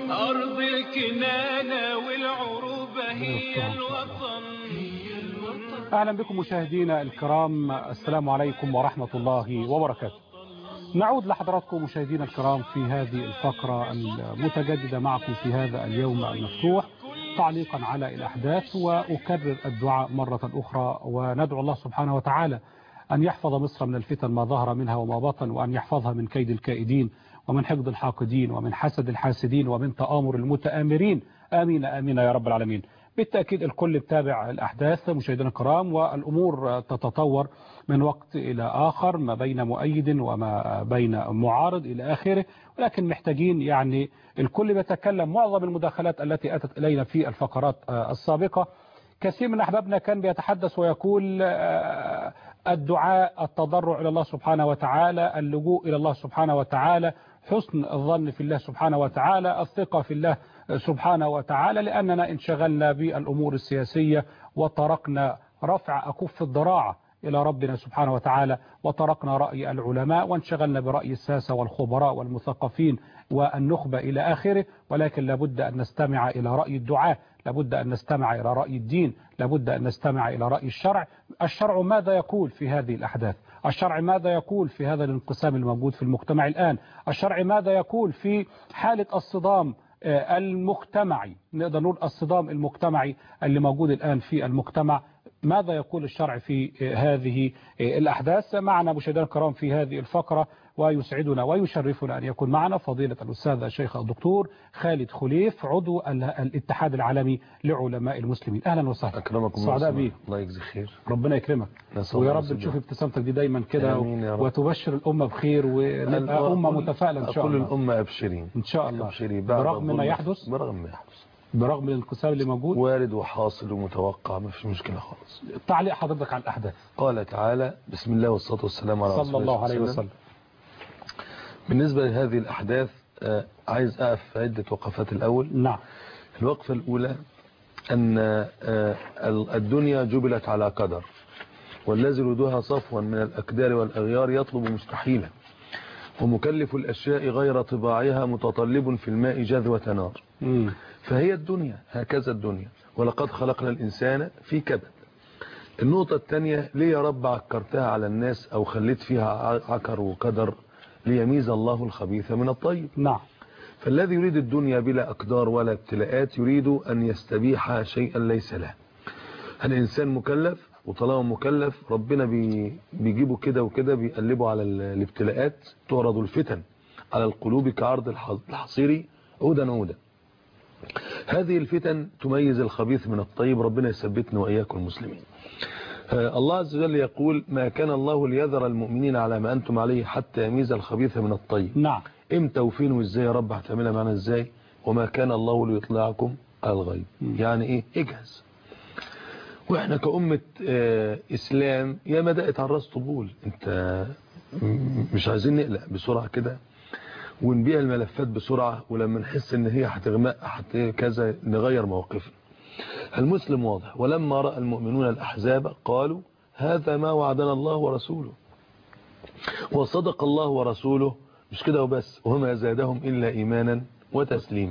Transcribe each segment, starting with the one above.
أرض الكنانة والعروبة هي الوطن أهلا بكم مشاهدينا الكرام السلام عليكم ورحمة الله وبركاته نعود لحضراتكم مشاهدينا الكرام في هذه الفقرة المتجددة معكم في هذا اليوم المفتوح تعليقا على الأحداث وأكرر الدعاء مرة أخرى وندعو الله سبحانه وتعالى أن يحفظ مصر من الفتن ما ظهر منها وما بطن وأن يحفظها من كيد الكائدين ومن حقد الحاقدين ومن حسد الحاسدين ومن تآمر المتآمرين آمين آمين يا رب العالمين بالتأكيد الكل بتابع الأحداث مشاهدينا الكرام والأمور تتطور من وقت إلى آخر ما بين مؤيد وما بين معارض إلى آخره ولكن محتاجين يعني الكل بيتكلم معظم المداخلات التي أتت إلينا في الفقرات السابقة كثير من أحبابنا كان بيتحدث ويقول الدعاء التضرع إلى الله سبحانه وتعالى اللجوء إلى الله سبحانه وتعالى حسن الظن في الله سبحانه وتعالى الثقة في الله سبحانه وتعالى لأننا انشغلنا بالأمور السياسية وتركنا رفع أكف الضراعة إلى ربنا سبحانه وتعالى وتركنا رأي العلماء وانشغلنا برأي الساسة والخبراء والمثقفين والنخبة إلى آخره ولكن لابد أن نستمع إلى رأي الدعاء لابد أن نستمع إلى رأي الدين لابد أن نستمع إلى رأي الشرع الشرع ماذا يقول في هذه الأحداث الشرع ماذا يقول في هذا الانقسام الموجود في المجتمع الآن الشرع ماذا يقول في حالة الصدام المجتمعي نقدر نقول الصدام المجتمعي اللي موجود الآن في المجتمع ماذا يقول الشرع في هذه الأحداث معنا مشاهدينا الكرام في هذه الفقرة ويسعدنا ويشرفنا أن يكون معنا فضيلة الأستاذ الشيخ الدكتور خالد خليف عضو الاتحاد العالمي لعلماء المسلمين أهلا وسهلا أكرمكم سعداء بيه الله يجزي خير ربنا يكرمك ويا رب نشوف ابتسامتك دي دايما كده وتبشر الأمة بخير ونبقى أمة متفائلة إن شاء الله كل الأمة أبشرين إن شاء الله أبشري برغم ما يحدث برغم ما يحدث برغم الانقسام اللي موجود وارد وحاصل ومتوقع ما فيش مشكلة خالص تعليق حضرتك على الأحداث قال تعالى بسم الله والصلاة والسلام على صلى الله عليه وسلم بالنسبة لهذه الأحداث عايز أقف عدة وقفات الأول نعم الوقفة الأولى أن الدنيا جبلت على قدر والذي يريدها صفوا من الأكدار والأغيار يطلب مستحيلا ومكلف الأشياء غير طباعها متطلب في الماء جذوة نار مم. فهي الدنيا هكذا الدنيا ولقد خلقنا الإنسان في كبد النقطة الثانية ليه يا رب عكرتها على الناس أو خليت فيها عكر وقدر ليميز الله الخبيث من الطيب نعم فالذي يريد الدنيا بلا أقدار ولا ابتلاءات يريد أن يستبيح شيئا ليس له الإنسان مكلف وطالما مكلف ربنا بي بيجيبه كده وكده بيقلبه على الابتلاءات تعرض الفتن على القلوب كعرض الحصير عودا عودا هذه الفتن تميز الخبيث من الطيب ربنا يثبتنا وإياكم المسلمين الله عز وجل يقول ما كان الله ليذر المؤمنين على ما أنتم عليه حتى يميز الخبيث من الطيب نعم امتى وفين وازاي يا رب هتعملها معنا ازاي وما كان الله ليطلعكم على الغيب يعني ايه اجهز واحنا كأمة اه اسلام يا ما دقت على الراس طبول انت مش عايزين نقلق بسرعة كده ونبيع الملفات بسرعة ولما نحس ان هي هتغمق هت كذا نغير مواقفنا المسلم واضح ولما رأى المؤمنون الأحزاب قالوا هذا ما وعدنا الله ورسوله وصدق الله ورسوله مش كده وبس وما زادهم إلا إيمانا وتسليما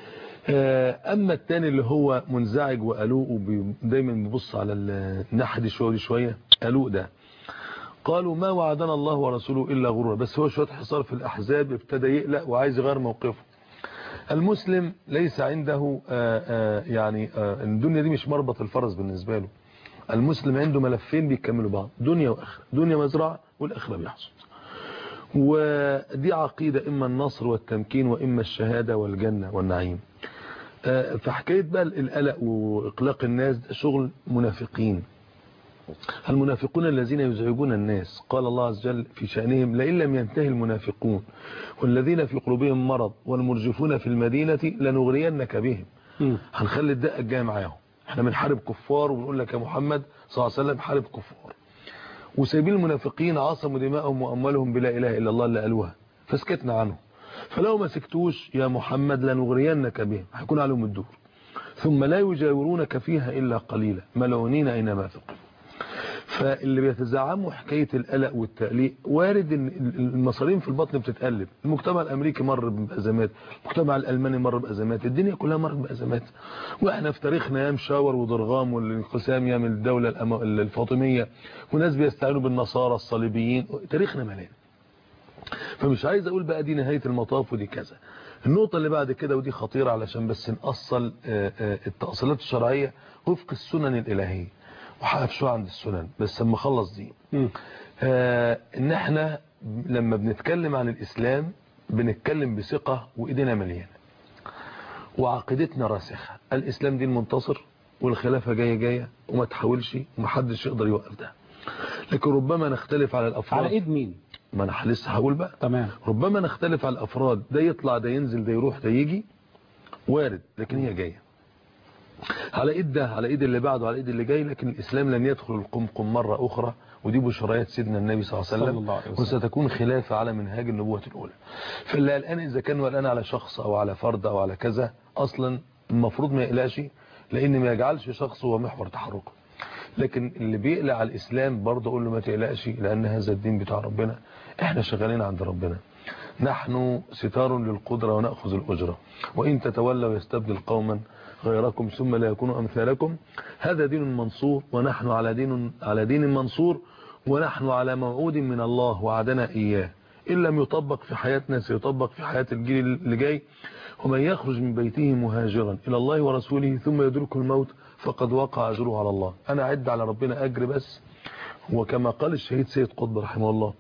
أما التاني اللي هو منزعج وقلوق ودايما بيبص على الناحية دي شوية شوية قلوق ده قالوا ما وعدنا الله ورسوله إلا غرورا بس هو شوية حصار في الأحزاب ابتدى يقلق وعايز يغير موقفه المسلم ليس عنده آآ آآ يعني آآ الدنيا دي مش مربط الفرس بالنسبة له المسلم عنده ملفين بيكملوا بعض دنيا وآخرة دنيا مزرعة والآخرة بيحصد ودي عقيدة إما النصر والتمكين وإما الشهادة والجنة والنعيم فحكاية بقى القلق وإقلاق الناس ده شغل منافقين المنافقون الذين يزعجون الناس قال الله عز وجل في شأنهم لئن لم ينتهي المنافقون والذين في قلوبهم مرض والمرجفون في المدينة لنغرينك بهم هنخلي الدقة الجاية معاهم احنا بنحارب كفار ونقول لك يا محمد صلى الله عليه وسلم حارب كفار وسايبين المنافقين عصموا دماءهم وأموالهم بلا إله إلا الله اللي قالوها فسكتنا عنهم فلو ما سكتوش يا محمد لنغرينك بهم هيكون عليهم الدور ثم لا يجاورونك فيها إلا قليلا ملعونين أينما ثقفوا فاللي بيتزعموا حكاية القلق والتقليق وارد ان المصارين في البطن بتتقلب المجتمع الامريكي مر بازمات المجتمع الالماني مر بازمات الدنيا كلها مرت بازمات واحنا في تاريخنا ايام شاور وضرغام والانقسام ايام الدولة الأم- الفاطمية وناس بيستعينوا بالنصارى الصليبيين تاريخنا مليان فمش عايز اقول بقى دي نهاية المطاف ودي كذا النقطة اللي بعد كده ودي خطيرة علشان بس نأصل آه، آه، التأصيلات الشرعية وفق السنن الإلهية وحقف شوية عند السنن بس لما اخلص دي مم. آه، ان احنا لما بنتكلم عن الاسلام بنتكلم بثقة وايدينا مليانة وعقيدتنا راسخة الاسلام دين منتصر والخلافة جاية جاية وما تحاولش ومحدش يقدر يوقف ده لكن ربما نختلف على الافراد على ايد مين ما انا لسه هقول بقى تمام ربما نختلف على الافراد ده يطلع ده ينزل ده يروح ده يجي وارد لكن هي جايه على ايد ده على ايد اللي بعده على ايد اللي جاي لكن الاسلام لن يدخل القمقم مره اخرى ودي بشريات سيدنا النبي صلى الله عليه صلى وسلم الله عليه وسلم. وستكون خلافه على منهاج النبوه الاولى فاللي قلقان اذا كان قلقان على شخص او على فرد او على كذا اصلا المفروض ما يقلقش لان ما يجعلش شخص هو محور تحركه لكن اللي بيقلق على الاسلام برضه اقول له ما تقلقش لان هذا الدين بتاع ربنا احنا شغالين عند ربنا نحن ستار للقدرة ونأخذ الأجرة وإن تتولوا يستبدل قوما غيركم ثم لا يكونوا أمثالكم هذا دين منصور ونحن على دين على دين منصور ونحن على موعود من الله وعدنا إياه إن لم يطبق في حياتنا سيطبق في حياة الجيل اللي جاي ومن يخرج من بيته مهاجرا إلى الله ورسوله ثم يدركه الموت فقد وقع أجره على الله أنا أعد على ربنا أجر بس وكما قال الشهيد سيد قطب رحمه الله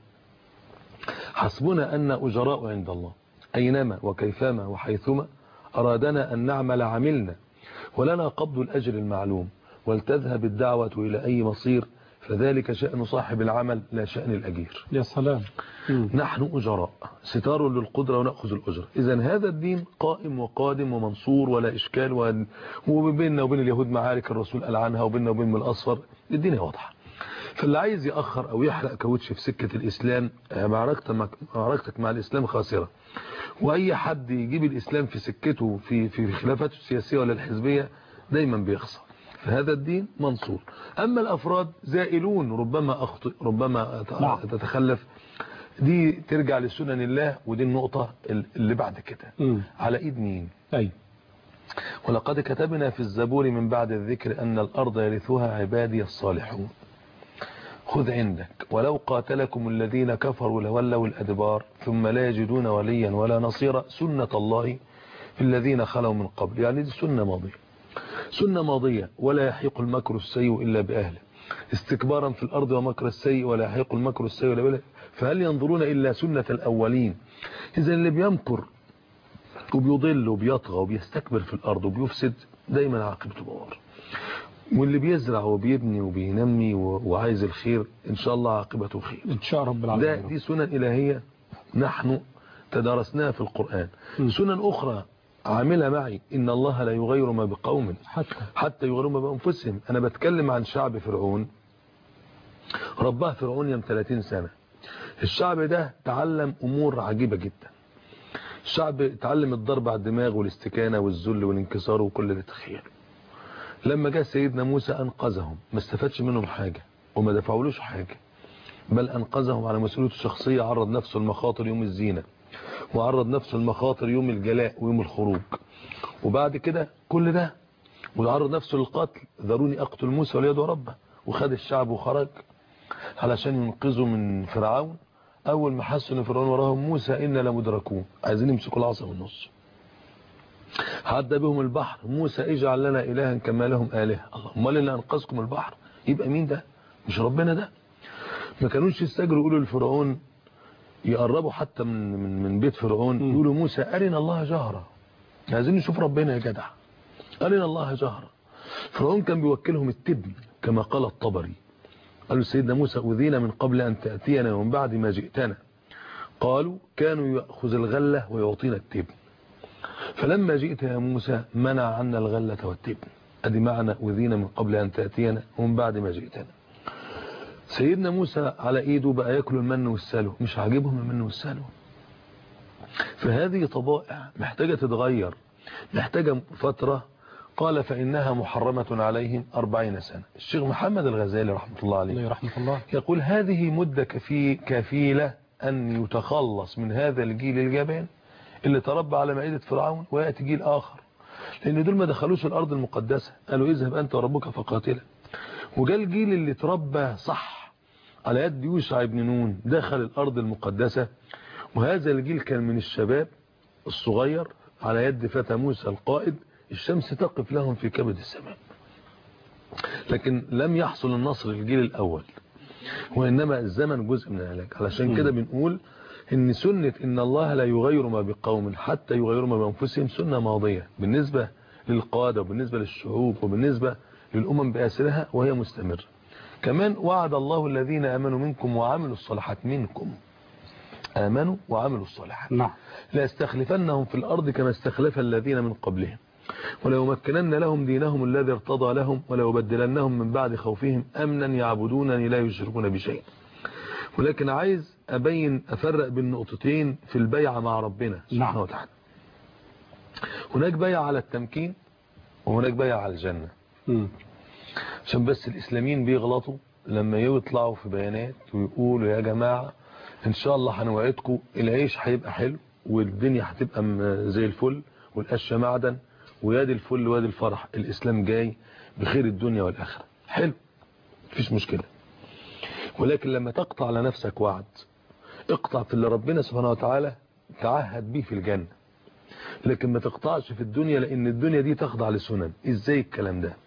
حسبنا أن أجراء عند الله أينما وكيفما وحيثما أرادنا أن نعمل عملنا ولنا قبض الأجر المعلوم ولتذهب الدعوة إلى أي مصير فذلك شأن صاحب العمل لا شأن الأجير يا سلام مم. نحن أجراء ستار للقدرة ونأخذ الأجر إذا هذا الدين قائم وقادم ومنصور ولا إشكال و- وبيننا وبين اليهود معارك الرسول قال عنها وبيننا وبين الأصفر الدنيا واضحة فاللي عايز يأخر أو يحرق كاوتش في سكة الإسلام آه، معركتك مع, معركتك مع الإسلام خاسرة وأي حد يجيب الإسلام في سكته في في خلافاته السياسية ولا الحزبية دايما بيخسر فهذا الدين منصور أما الأفراد زائلون ربما أخطئ ربما نعم. تتخلف دي ترجع لسنن الله ودي النقطة اللي بعد كده مم. على إيد مين أي ولقد كتبنا في الزبور من بعد الذكر أن الأرض يرثها عبادي الصالحون خذ عندك ولو قاتلكم الذين كفروا لولوا الأدبار ثم لا يجدون وليا ولا نصيرا سنة الله في الذين خلوا من قبل يعني دي سنة ماضية سنة ماضية ولا يحيق المكر السيء إلا بأهله استكبارا في الأرض ومكر السيء ولا يحيق المكر السيء إلا بأهله فهل ينظرون إلا سنة الأولين إذا اللي بيمكر وبيضل وبيطغى وبيستكبر في الأرض وبيفسد دايما عاقبته بوار واللي بيزرع وبيبني وبينمي و- وعايز الخير إن شاء الله عاقبته خير إن شاء رب ده العالمين دي سنن إلهية نحن تدارسناها في القرآن م. سنن أخرى عاملة معي إن الله لا يغير ما بقوم حتى حتى يغيروا ما بأنفسهم أنا بتكلم عن شعب فرعون رباه فرعون يوم 30 سنة الشعب ده تعلم أمور عجيبة جدا الشعب تعلم الضرب على الدماغ والاستكانة والذل والانكسار وكل اللي تخيله لما جاء سيدنا موسى أنقذهم ما استفادش منهم حاجة وما دفعولوش حاجة بل أنقذهم على مسؤوليته الشخصية عرض نفسه المخاطر يوم الزينة وعرض نفسه المخاطر يوم الجلاء ويوم الخروج وبعد كده كل ده وعرض نفسه للقتل ذروني أقتل موسى وليدعو ربه وخد الشعب وخرج علشان ينقذوا من فرعون أول ما حسوا ان فرعون وراهم موسى إنا لمدركون عايزين يمسكوا العصا من النص عدى بهم البحر موسى اجعل لنا إلها كما لهم آلهة الله امال اللي أنقذكم البحر يبقى مين ده مش ربنا ده ما كانوش يستجروا يقولوا لفرعون يقربوا حتى من من من بيت فرعون يقولوا موسى أرنا الله جهرة عايزين نشوف ربنا يا جدع أرنا الله جهرة فرعون كان بيوكلهم التبن كما قال الطبري قالوا سيدنا موسى أذينا من قبل أن تأتينا ومن بعد ما جئتنا قالوا كانوا يأخذ الغلة ويعطينا التبن فلما جئت يا موسى منع عنا الغلة والتبن أدي معنى أذينا من قبل أن تأتينا ومن بعد ما جئتنا سيدنا موسى على ايده بقى ياكل المن والسلو مش عاجبهم المن والسلو فهذه طبائع محتاجة تتغير محتاجة فترة قال فإنها محرمة عليهم أربعين سنة الشيخ محمد الغزالي رحمة الله عليه عليه رحمة الله يقول هذه مدة كفي كفيلة أن يتخلص من هذا الجيل الجبان اللي تربى على مائدة فرعون ويأتي جيل آخر لأن دول ما دخلوش الأرض المقدسة قالوا اذهب أنت وربك فقاتلا وجاء الجيل اللي تربى صح على يد يوشع بن نون دخل الأرض المقدسة وهذا الجيل كان من الشباب الصغير على يد فتى موسى القائد الشمس تقف لهم في كبد السماء لكن لم يحصل النصر للجيل الأول وإنما الزمن جزء من العلاج علشان كده بنقول إن سنة إن الله لا يغير ما بقوم حتى يغيروا ما بأنفسهم سنة ماضية بالنسبة للقادة وبالنسبة للشعوب وبالنسبة للأمم بأسرها وهي مستمرة كمان وعد الله الذين آمنوا منكم وعملوا الصالحات منكم آمنوا وعملوا الصالحات نعم لا استخلفنهم في الأرض كما استخلف الذين من قبلهم ولو مكنن لهم دينهم الذي ارتضى لهم ولو بدلنهم من بعد خوفهم أمنا يعبدونني لا يشركون بشيء ولكن عايز أبين أفرق بين نقطتين في البيعة مع ربنا سبحانه نعم. وتعالى هناك بيعة على التمكين وهناك بيعة على الجنة مم. عشان بس الإسلاميين بيغلطوا لما يطلعوا في بيانات ويقولوا يا جماعة إن شاء الله هنوعدكم العيش هيبقى حلو والدنيا هتبقى م- زي الفل والقش معدن وياد الفل وياد الفرح الإسلام جاي بخير الدنيا والآخرة حلو مفيش مشكلة ولكن لما تقطع على نفسك وعد اقطع في اللي ربنا سبحانه وتعالى تعهد به في الجنة لكن ما تقطعش في الدنيا لأن الدنيا دي تخضع لسنن ازاي الكلام ده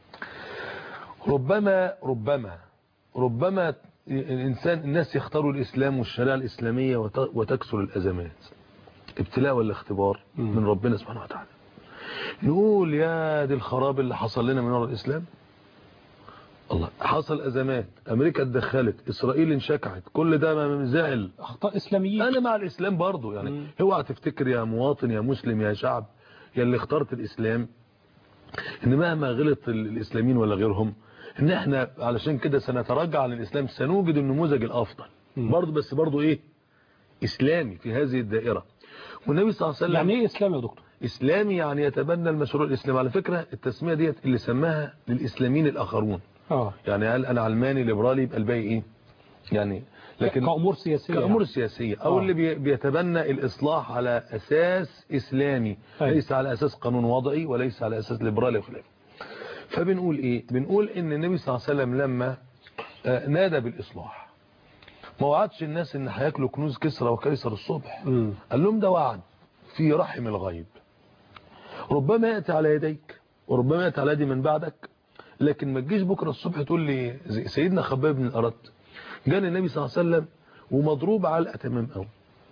ربما ربما ربما الإنسان الناس يختاروا الإسلام والشريعة الإسلامية وت- وتكسر الأزمات ابتلاء ولا اختبار مم. من ربنا سبحانه وتعالى نقول يا دي الخراب اللي حصل لنا من وراء الإسلام الله حصل أزمات أمريكا اتدخلت إسرائيل انشكعت كل ده ما زعل أخطاء إسلاميين انا مع الاسلام برضو يعني مم. اوعى تفتكر يا مواطن يا مسلم يا شعب يا اللي اخترت الاسلام ان مهما غلط ال- الاسلاميين ولا غيرهم ان احنا علشان كده سنتراجع عن الاسلام سنوجد النموذج الافضل مم. برضو بس برضو ايه اسلامي في هذه الدائرة والنبي صلى الله عليه وسلم يعني إيه إسلام يا دكتور اسلامي يعني يتبنى المشروع الاسلامي على فكرة التسمية ديت اللي سماها للاسلاميين الاخرون آه يعني قال انا علماني ليبرالي يبقى الباقي ايه يعني لكن كأمور سياسية كأمور يعني. سياسية أو آه. اللي بي- بيتبنى الإصلاح على أساس إسلامي أيوة. ليس على أساس قانون وضعي وليس على أساس ليبرالي وخلافه فبنقول إيه بنقول إن النبي صلى الله عليه وسلم لما آه، نادى بالإصلاح ما وعدش الناس إن هياكلوا كنوز كسرى وكيسر الصبح مم. قال لهم ده وعد في رحم الغيب ربما يأتي على يديك وربما يأتي على يدي من بعدك لكن ما تجيش بكرة الصبح تقول لي زي سيدنا خباب بن الأرد جاء النبي صلى الله عليه وسلم ومضروب على تمام قوي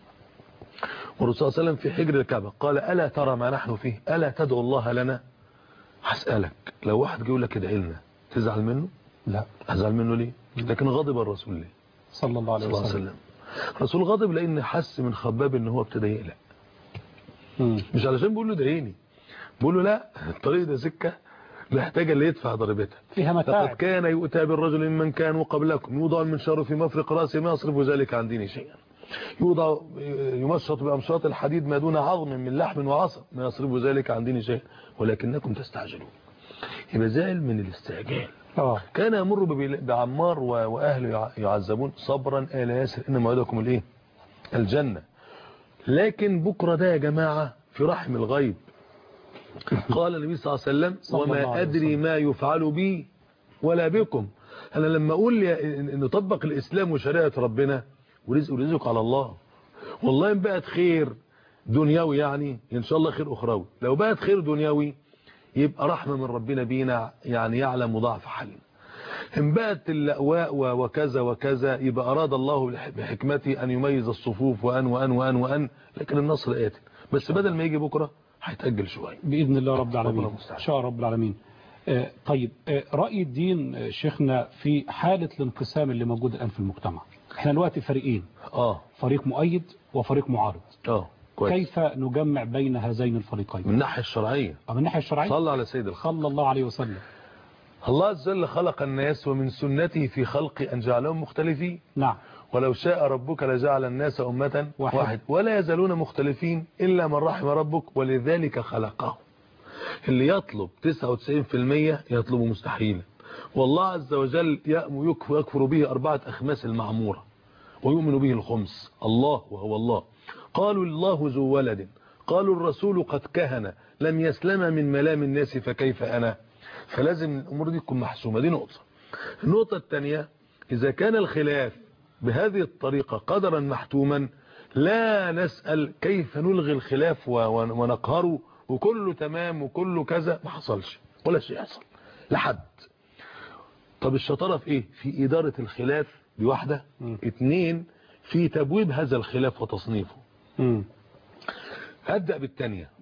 والرسول صلى الله عليه وسلم في حجر الكعبة قال ألا ترى ما نحن فيه ألا تدعو الله لنا هسألك لو واحد جه يقول لك ادعي لنا تزعل منه لا هزعل منه ليه لكن غضب الرسول ليه صلى الله عليه صلى الله عليه وسلم وسلم الرسول غضب لأن حس من خباب ان هو ابتدى يقلق مم. مش علشان بيقول له ادعيني بيقول له لا الطريق ده سكة محتاجة اللي يدفع ضريبتها فيها لقد متاعب كان يؤتى بالرجل ممن كانوا قبلكم يوضع المنشار في مفرق راسه ما يصرف ذلك عن دينه شيئا يوضع يمشط بأمشاط الحديد ما دون عظم من لحم وعصب ما يصرف ذلك عن دينه شيئا ولكنكم تستعجلون يبقى زعل من الاستعجال آه كان يمر ببل- بعمار و- وأهله يع- يعذبون صبرا آل ياسر إن موعدكم الإيه الجنة لكن بكرة ده يا جماعة في رحم الغيب قال النبي صلى الله عليه وسلم صلى الله وما عليه أدري وسلم. ما يفعل بي ولا بكم أنا لما أقول يا- إن- نطبق الإسلام وشريعة ربنا ورزق ورزقك على الله والله إن بقت خير دنيوي يعني إن شاء الله خير أخروي لو بقت خير دنيوي يبقى رحمة من ربنا بينا يعني يعلم ضعف حالنا إن بقت اللأواء و- وكذا وكذا يبقى أراد الله بح- بحكمته أن يميز الصفوف وأن وأن وأن وأن لكن النصر آتي بس بدل ما يجي بكرة هيتأجل شوية بإذن الله رب العالمين ربنا إن المستعان. شاء رب العالمين آه، طيب آه، رأي الدين آه، شيخنا في حالة الانقسام اللي موجود الآن في المجتمع احنا دلوقتي فريقين آه فريق مؤيد وفريق معارض آه كويس كيف نجمع بين هذين الفريقين من الناحية الشرعية من الناحية الشرعية صلى على سيد الخلق صلى الله عليه وسلم الله عز وجل خلق الناس ومن سنته في خلق أن جعلهم مختلفين نعم ولو شاء ربك لجعل الناس أمة واحد. واحد ولا يزالون مختلفين إلا من رحم ربك ولذلك خلقهم اللي يطلب 99% يطلب مستحيلا والله عز وجل يأم يكفر, يكفر به أربعة أخماس المعمورة ويؤمن به الخمس الله وهو الله قالوا الله ذو ولد قالوا الرسول قد كهن لم يسلم من ملام الناس فكيف أنا فلازم الأمور دي تكون محسومة دي نقطة النقطة الثانية إذا كان الخلاف بهذه الطريقة قدرا محتوما لا نسأل كيف نلغي الخلاف ونقهره وكله تمام وكله كذا ما حصلش ولا شيء يحصل لحد طب الشطارة في ايه في إدارة الخلاف دي واحدة اتنين في تبويب هذا الخلاف وتصنيفه مم. هبدأ بالتانية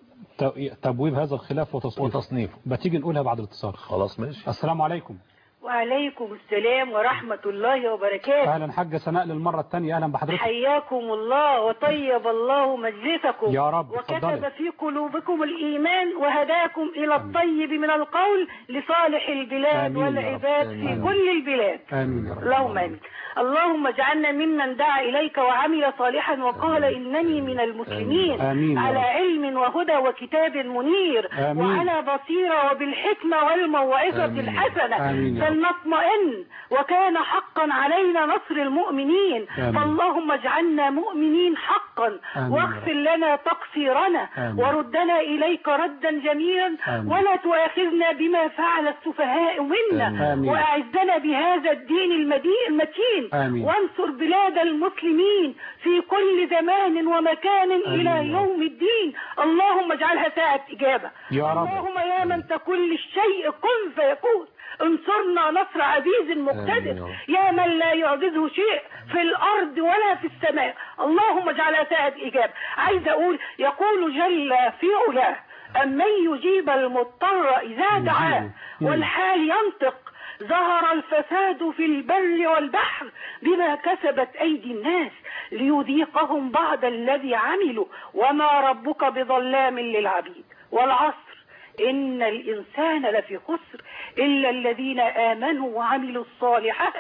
ت- تبويب هذا الخلاف وتصنيفه وتصنيفه بتيجي نقولها بعد الاتصال خلاص ماشي السلام عليكم وعليكم السلام ورحمة الله وبركاته اهلا حاجة سناء للمرة الثانية اهلا بحضرتك حياكم الله وطيب الله مجلسكم يا رب، وكتب اتفضلي. في قلوبكم الإيمان وهداكم إلى الطيب من القول لصالح البلاد آمين يا رب. والعباد في آمين. كل البلاد امين يا رب اللهم آمين اللهم اجعلنا ممن دعا إليك وعمل صالحا وقال إنني من المسلمين آمين يا على رب. علم وهدى وكتاب منير آمين. وعلى بصيرة وبالحكمة والموعظة آمين. الحسنة آمين يا رب. فلنطمئن وكان حقا علينا نصر المؤمنين آمين. فاللهم اجعلنا مؤمنين حقا آمين يا واغفر لنا تقصيرنا آمين. وردنا إليك ردا جميلا آمين. ولا تؤاخذنا بما فعل السفهاء منا آمين. وأعزنا بهذا الدين المدي- المتين آمين. وانصر بلاد المسلمين في كل زمان ومكان إلى يا رب. يوم الدين اللهم اجعلها ساعة إجابة يا رب. اللهم يا من تكون للشيء كن فيكون انصرنا نصر عزيز مقتدر آمين يا من لا يعجزه شيء في الأرض ولا في السماء اللهم اجعلها ساعة إجابة عايز أقول يقول جل في علاه أمن يجيب المضطر إذا دعاه مم. والحال ينطق ظهر الفساد في البر والبحر بما كسبت أيدي الناس ليذيقهم بعض الذي عملوا وما ربك بظلام للعبيد والعصر إن الإنسان لفي خسر إلا الذين آمنوا وعملوا الصالحات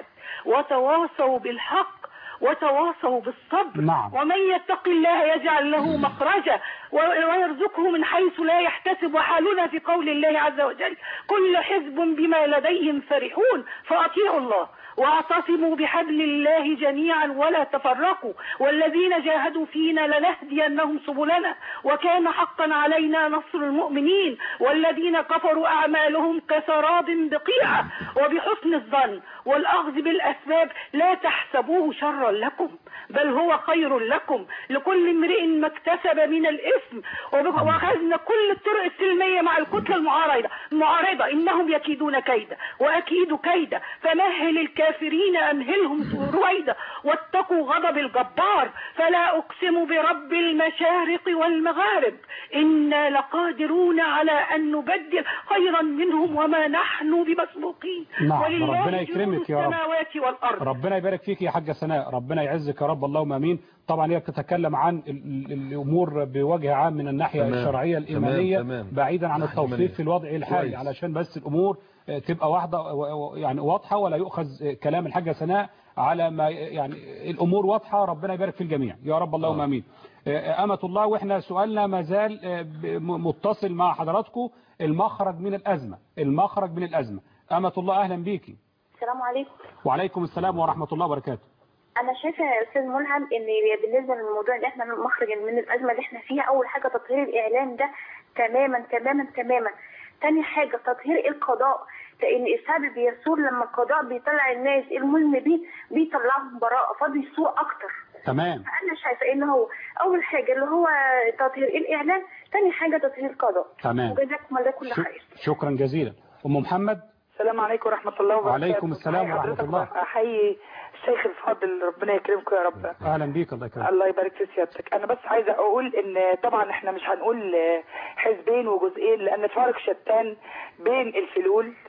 وتواصوا بالحق وتواصوا بالصبر نعم. ومن يتق الله يجعل له مخرجا و- ويرزقه من حيث لا يحتسب وحالنا في قول الله عز وجل كل حزب بما لديهم فرحون فأطيعوا الله واعتصموا بحبل الله جميعا ولا تفرقوا والذين جاهدوا فينا لنهدينهم سبلنا وكان حقا علينا نصر المؤمنين والذين كفروا أعمالهم كسراب بقيعة وبحسن الظن والأخذ بالأسباب لا تحسبوه شرا لكم بل هو خير لكم لكل امرئ ما اكتسب من الإثم وب- وأخذنا كل الطرق السلمية مع الكتلة المعارضة المعارضة إنهم يكيدون كيدا وأكيد كيدا فمهل الكافرين أمهلهم رويدا واتقوا غضب الجبار فلا أقسم برب المشارق والمغارب إنا لقادرون على أن نبدل خيرا منهم وما نحن بمسبوقين نعم، ولله ربنا يكرمك يا رب. السماوات والأرض ربنا يبارك فيك يا حاجة سناء ربنا يعزك يا رب اللهم امين طبعا هي بتتكلم عن ال- ال- الامور بوجه عام من الناحيه تمام. الشرعيه تمام، الايمانيه تمام. بعيدا عن ناحية التوصيف إيمانية. في الوضع الحالي كويس. علشان بس الامور آه، تبقى واحده و- و- يعني واضحه ولا يؤخذ آه، كلام الحاجه سناء على ما يعني الامور واضحه ربنا يبارك في الجميع يا رب اللهم آه. امين آه، امه الله واحنا سؤالنا ما زال آه، ب- م- متصل مع حضراتكم المخرج من الازمه المخرج من الازمه امه الله اهلا بيكي السلام عليكم وعليكم السلام ورحمه الله وبركاته انا شايفه يا استاذ ملهم ان بالنسبه للموضوع اللي احنا مخرج من الازمه اللي احنا فيها اول حاجه تطهير الاعلام ده تماما تماما تماما تاني حاجه تطهير القضاء لان الشعب بيثور لما القضاء بيطلع الناس المذنبين بيطلعهم براءه فبيثور اكتر تمام انا شايفه ان هو اول حاجه اللي هو تطهير الاعلام تاني حاجه تطهير القضاء تمام. وجزاكم الله كل ش- خير شكرا جزيلا ام محمد السلام عليكم ورحمة الله وبركاته وعليكم السلام ورحمة حضرتك الله. أحيي الشيخ الفاضل ربنا يكرمكم يا رب اهلا بيك الله يكرمك الله يبارك في سيادتك انا بس عايزه اقول ان طبعا احنا مش هنقول حزبين وجزئين لان فارق شتان بين الفلول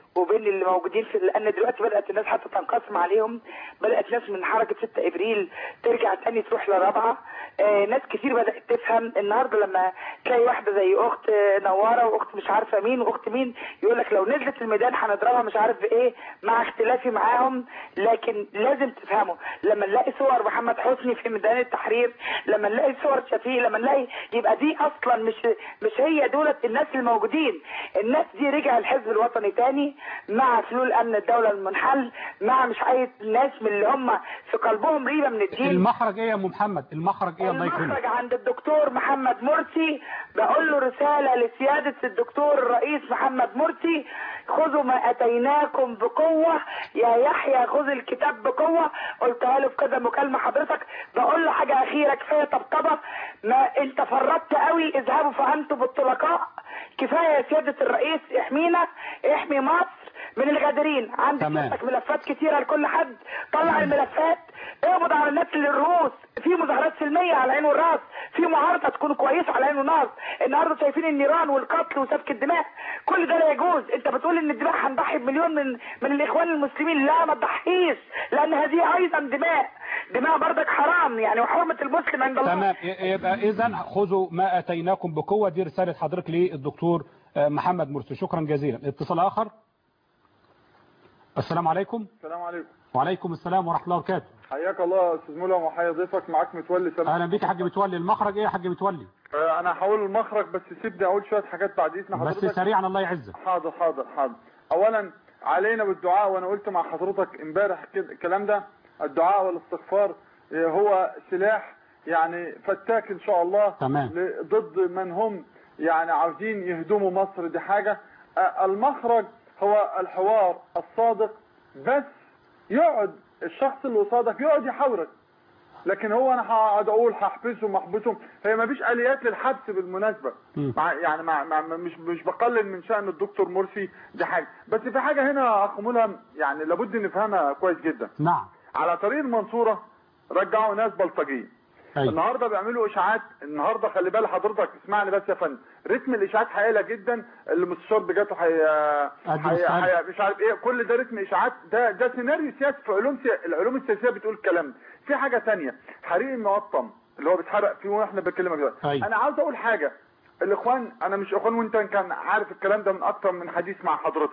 وبين اللي موجودين في لان دلوقتي بدات الناس حتى تنقسم عليهم بدات ناس من حركه 6 ابريل ترجع تاني تروح لرابعه آه ناس كتير بدات تفهم النهارده لما تلاقي واحده زي اخت نواره واخت مش عارفه مين واخت مين يقول لك لو نزلت الميدان هنضربها مش عارف بايه مع اختلافي معاهم لكن لازم تفهموا لما نلاقي صور محمد حسني في ميدان التحرير لما نلاقي صور شفيق لما نلاقي يبقى دي اصلا مش مش هي دولت الناس الموجودين الناس دي رجع الحزب الوطني تاني مع فلول امن الدوله المنحل مع مش عايز ناس من اللي هم في قلبهم ريبه من الدين المخرج ايه يا ام محمد المخرج ايه الله يكرمك المخرج عند الدكتور محمد مرسي بقول له رسالة لسيادة الدكتور الرئيس محمد مرسي خذوا ما اتيناكم بقوة يا يحيى خذ الكتاب بقوة قلتها له في كذا مكالمة حضرتك بقول له حاجة اخيرة كفاية طبطبة ما انت فرطت قوي اذهبوا فانتم بالطلقاء كفاية يا سيادة الرئيس احمينا احمي مصر من الغادرين عندك تمام. سيادتك ملفات كتيرة لكل حد طلع الملفات اقبض على الناس اللي الرؤوس في مظاهرات سلمية على العين والراس في معارضة تكون كويسة على العين والراس النهارده شايفين النيران والقتل وسفك الدماء كل ده لا يجوز انت بتقول ان الدماء هنضحي بمليون من من الاخوان المسلمين لا ما تضحيش لان هذه ايضا دماء دماء بردك حرام يعني وحرمة المسلم عند الله تمام ي- يبقى اذا خذوا ما اتيناكم بقوه دي رساله حضرتك للدكتور آه، محمد مرسي شكرا جزيلا اتصال اخر السلام عليكم السلام عليكم وعليكم السلام ورحمه الله وبركاته حياك الله يا استاذ ملهم وحيا ضيفك معاك متولي سلام اهلا بيك يا حاج متولي المخرج ايه يا حاج متولي آه، انا هحاول المخرج بس سيبني اقول شويه حاجات بعد اذن بس حضرتك سريعا الله يعزك حاضر حاضر حاضر اولا علينا بالدعاء وانا قلت مع حضرتك امبارح كده الكلام ده الدعاء والاستغفار آه، هو سلاح يعني فتاك ان شاء الله تمام. ل- ضد من هم يعني عاوزين يهدموا مصر دي حاجه آه، المخرج هو الحوار الصادق بس يقعد الشخص اللي قصادك يقعد يحاورك لكن هو انا هقعد اقول هحبسهم احبسهم هي ما فيش اليات للحبس بالمناسبه مم. مع يعني مع مع مش مش بقلل من شان الدكتور مرسي دي حاجه بس في حاجه هنا يا اخ ملهم يعني لابد نفهمها كويس جدا نعم على طريق المنصوره رجعوا ناس بلطجيه أيوة. النهارده بيعملوا اشاعات النهارده خلي بال حضرتك اسمعني بس يا فندم رتم الاشاعات هيقلق جدا المستشار بجاته حي... أدي حي... مثال. حي... مش عارف ايه كل ده رتم اشاعات ده ده سيناريو سياسي في علوم سي... العلوم السياسيه بتقول الكلام ده في حاجه ثانيه حريق المقطم اللي هو بيتحرق فيه واحنا بنتكلم دلوقتي أيوة. انا عاوز اقول حاجه الاخوان انا مش اخوان وانت كان عارف الكلام ده من اكتر من حديث مع حضرتك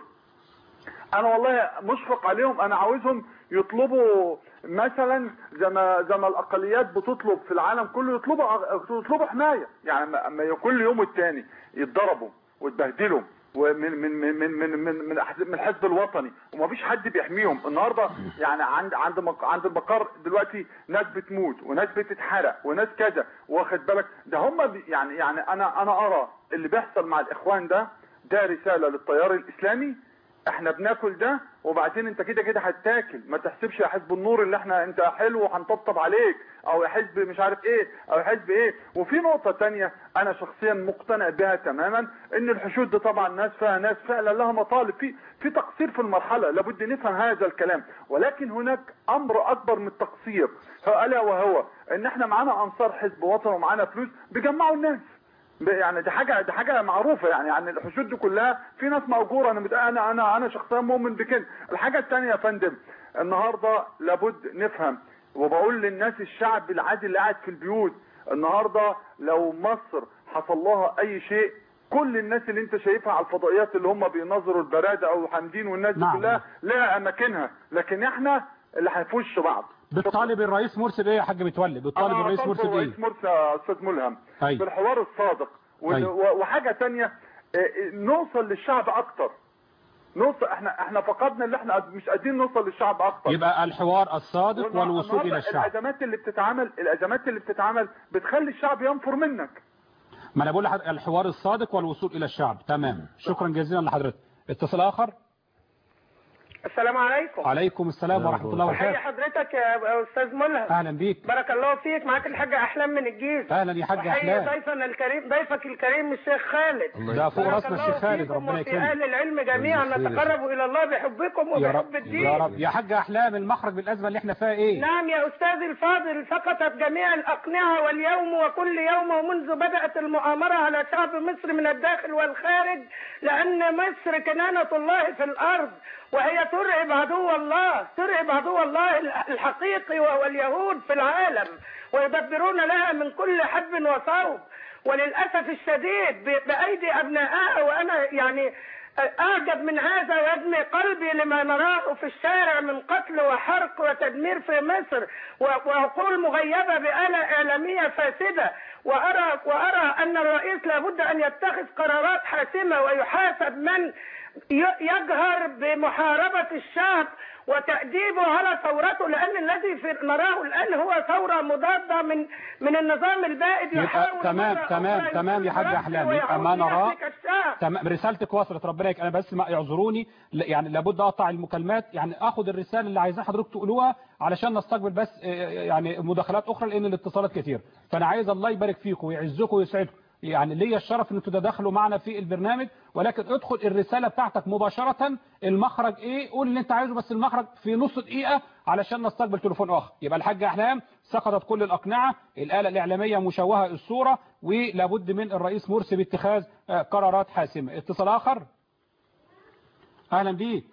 انا والله مشفق عليهم انا عاوزهم يطلبوا مثلا زي ما زي ما الاقليات بتطلب في العالم كله يطلبوا يطلبوا حمايه يعني اما كل يوم والتاني يتضربوا ويتبهدلوا ومن من من من من من من, أحز- من الحزب الوطني ومفيش حد بيحميهم النهارده يعني عند عند مق- عند المقر دلوقتي ناس بتموت وناس بتتحرق وناس كذا واخد بالك ده هم بي- يعني يعني انا انا ارى اللي بيحصل مع الاخوان ده ده رساله للتيار الاسلامي احنا بناكل ده وبعدين انت كده كده هتاكل ما تحسبش يا حزب النور اللي احنا انت حلو وهنطبطب عليك او يا حزب مش عارف ايه او يا حزب ايه وفي نقطة تانية انا شخصيا مقتنع بها تماما ان الحشود دي طبعا ناس فيها ناس فعلا لها مطالب في في تقصير في المرحلة لابد نفهم هذا الكلام ولكن هناك امر اكبر من التقصير هو الا وهو ان احنا معانا انصار حزب وطن ومعانا فلوس بيجمعوا الناس ب- يعني دي حاجه دي حاجه معروفه يعني يعني الحشود دي كلها في ناس مأجوره انا مت- انا انا انا شخصيا مؤمن بكده الحاجه الثانيه يا فندم النهارده لابد نفهم وبقول للناس الشعب العادي اللي قاعد في البيوت النهارده لو مصر حصل لها اي شيء كل الناس اللي انت شايفها على الفضائيات اللي هم بينظروا البرادة او حمدين والناس دي نعم. كلها لها اماكنها لكن احنا اللي هنفوش بعض بتطالب الرئيس مرسي بايه يا حاج متولي بتطالب أنا الرئيس طالب مرسي بايه الرئيس مرسي يا استاذ ملهم أيوة. بالحوار الصادق و- أيوة. و- وحاجه تانية آه، آه، نوصل للشعب اكتر نوصل احنا احنا فقدنا اللي احنا قد- مش قادرين نوصل للشعب اكتر يبقى الحوار الصادق والنهار- والوصول الى النهاردة الشعب الازمات اللي بتتعمل الازمات اللي بتتعمل بتخلي الشعب ينفر منك ما انا بقول لحضرتك الحوار الصادق والوصول الى الشعب تمام شكرا جزيلا لحضرتك اتصال اخر السلام عليكم عليكم السلام ورحمة الله حي وبركاته حضرتك يا استاذ ملهم أهلا بيك بارك الله فيك معاك الحاجة احلام من الجيز أهلا يا حاج وحي أحلام ضيفنا الكريم ضيفك الكريم الشيخ خالد ده فوق بارك راسنا الله الشيخ خالد فيكم ربنا وفي يكرمك اهل العلم جميعا الله يخير. نتقرب الى الله بحبكم يا رب وبحب الدين يا رب يا حاج أحلام المخرج من الأزمة اللي احنا فيها إيه نعم يا أستاذي الفاضل سقطت جميع الأقنعة واليوم وكل يوم ومنذ بدأت المؤامرة على شعب مصر من الداخل والخارج لأن مصر كنانة الله في الأرض وهي ترعب عدو الله ترعب عدو الله الحقيقي وهو اليهود في العالم ويدبرون لها من كل حب وصوب وللأسف الشديد ب- بأيدي أبنائها وأنا يعني أعجب من هذا ويدمي قلبي لما نراه في الشارع من قتل وحرق وتدمير في مصر و- وعقول مغيبة بآلة إعلامية فاسدة وأرى وأرى أن الرئيس لابد أن يتخذ قرارات حاسمة ويحاسب من ي- يجهر بمحاربة الشعب وتأديبه على ثورته لأن الذي في نراه الآن هو ثورة مضادة من من النظام البائد يبقى يحاول تمام مرة تمام أخرى تمام يا حاج يفسد أحلام يبقى ما ويعود نراه يهلك الشعب. تمام رسالتك وصلت ربنا يك... انا بس ما يعذروني ل- يعني لابد اقطع المكالمات يعني اخد الرساله اللي عايزين حضرتك تقولوها علشان نستقبل بس آه، يعني مداخلات اخرى لان الاتصالات كتير فانا عايز الله يبارك فيكم ويعزكم ويسعدكم يعني ليا الشرف ان انتوا تدخلوا معنا في البرنامج ولكن ادخل الرساله بتاعتك مباشره المخرج ايه قول اللي انت عايزه بس المخرج في نص دقيقه علشان نستقبل تليفون اخر يبقى الحاج احلام سقطت كل الاقنعه الاله الاعلاميه مشوهه الصوره ولابد من الرئيس مرسي باتخاذ آه، قرارات حاسمه اتصال اخر اهلا بيك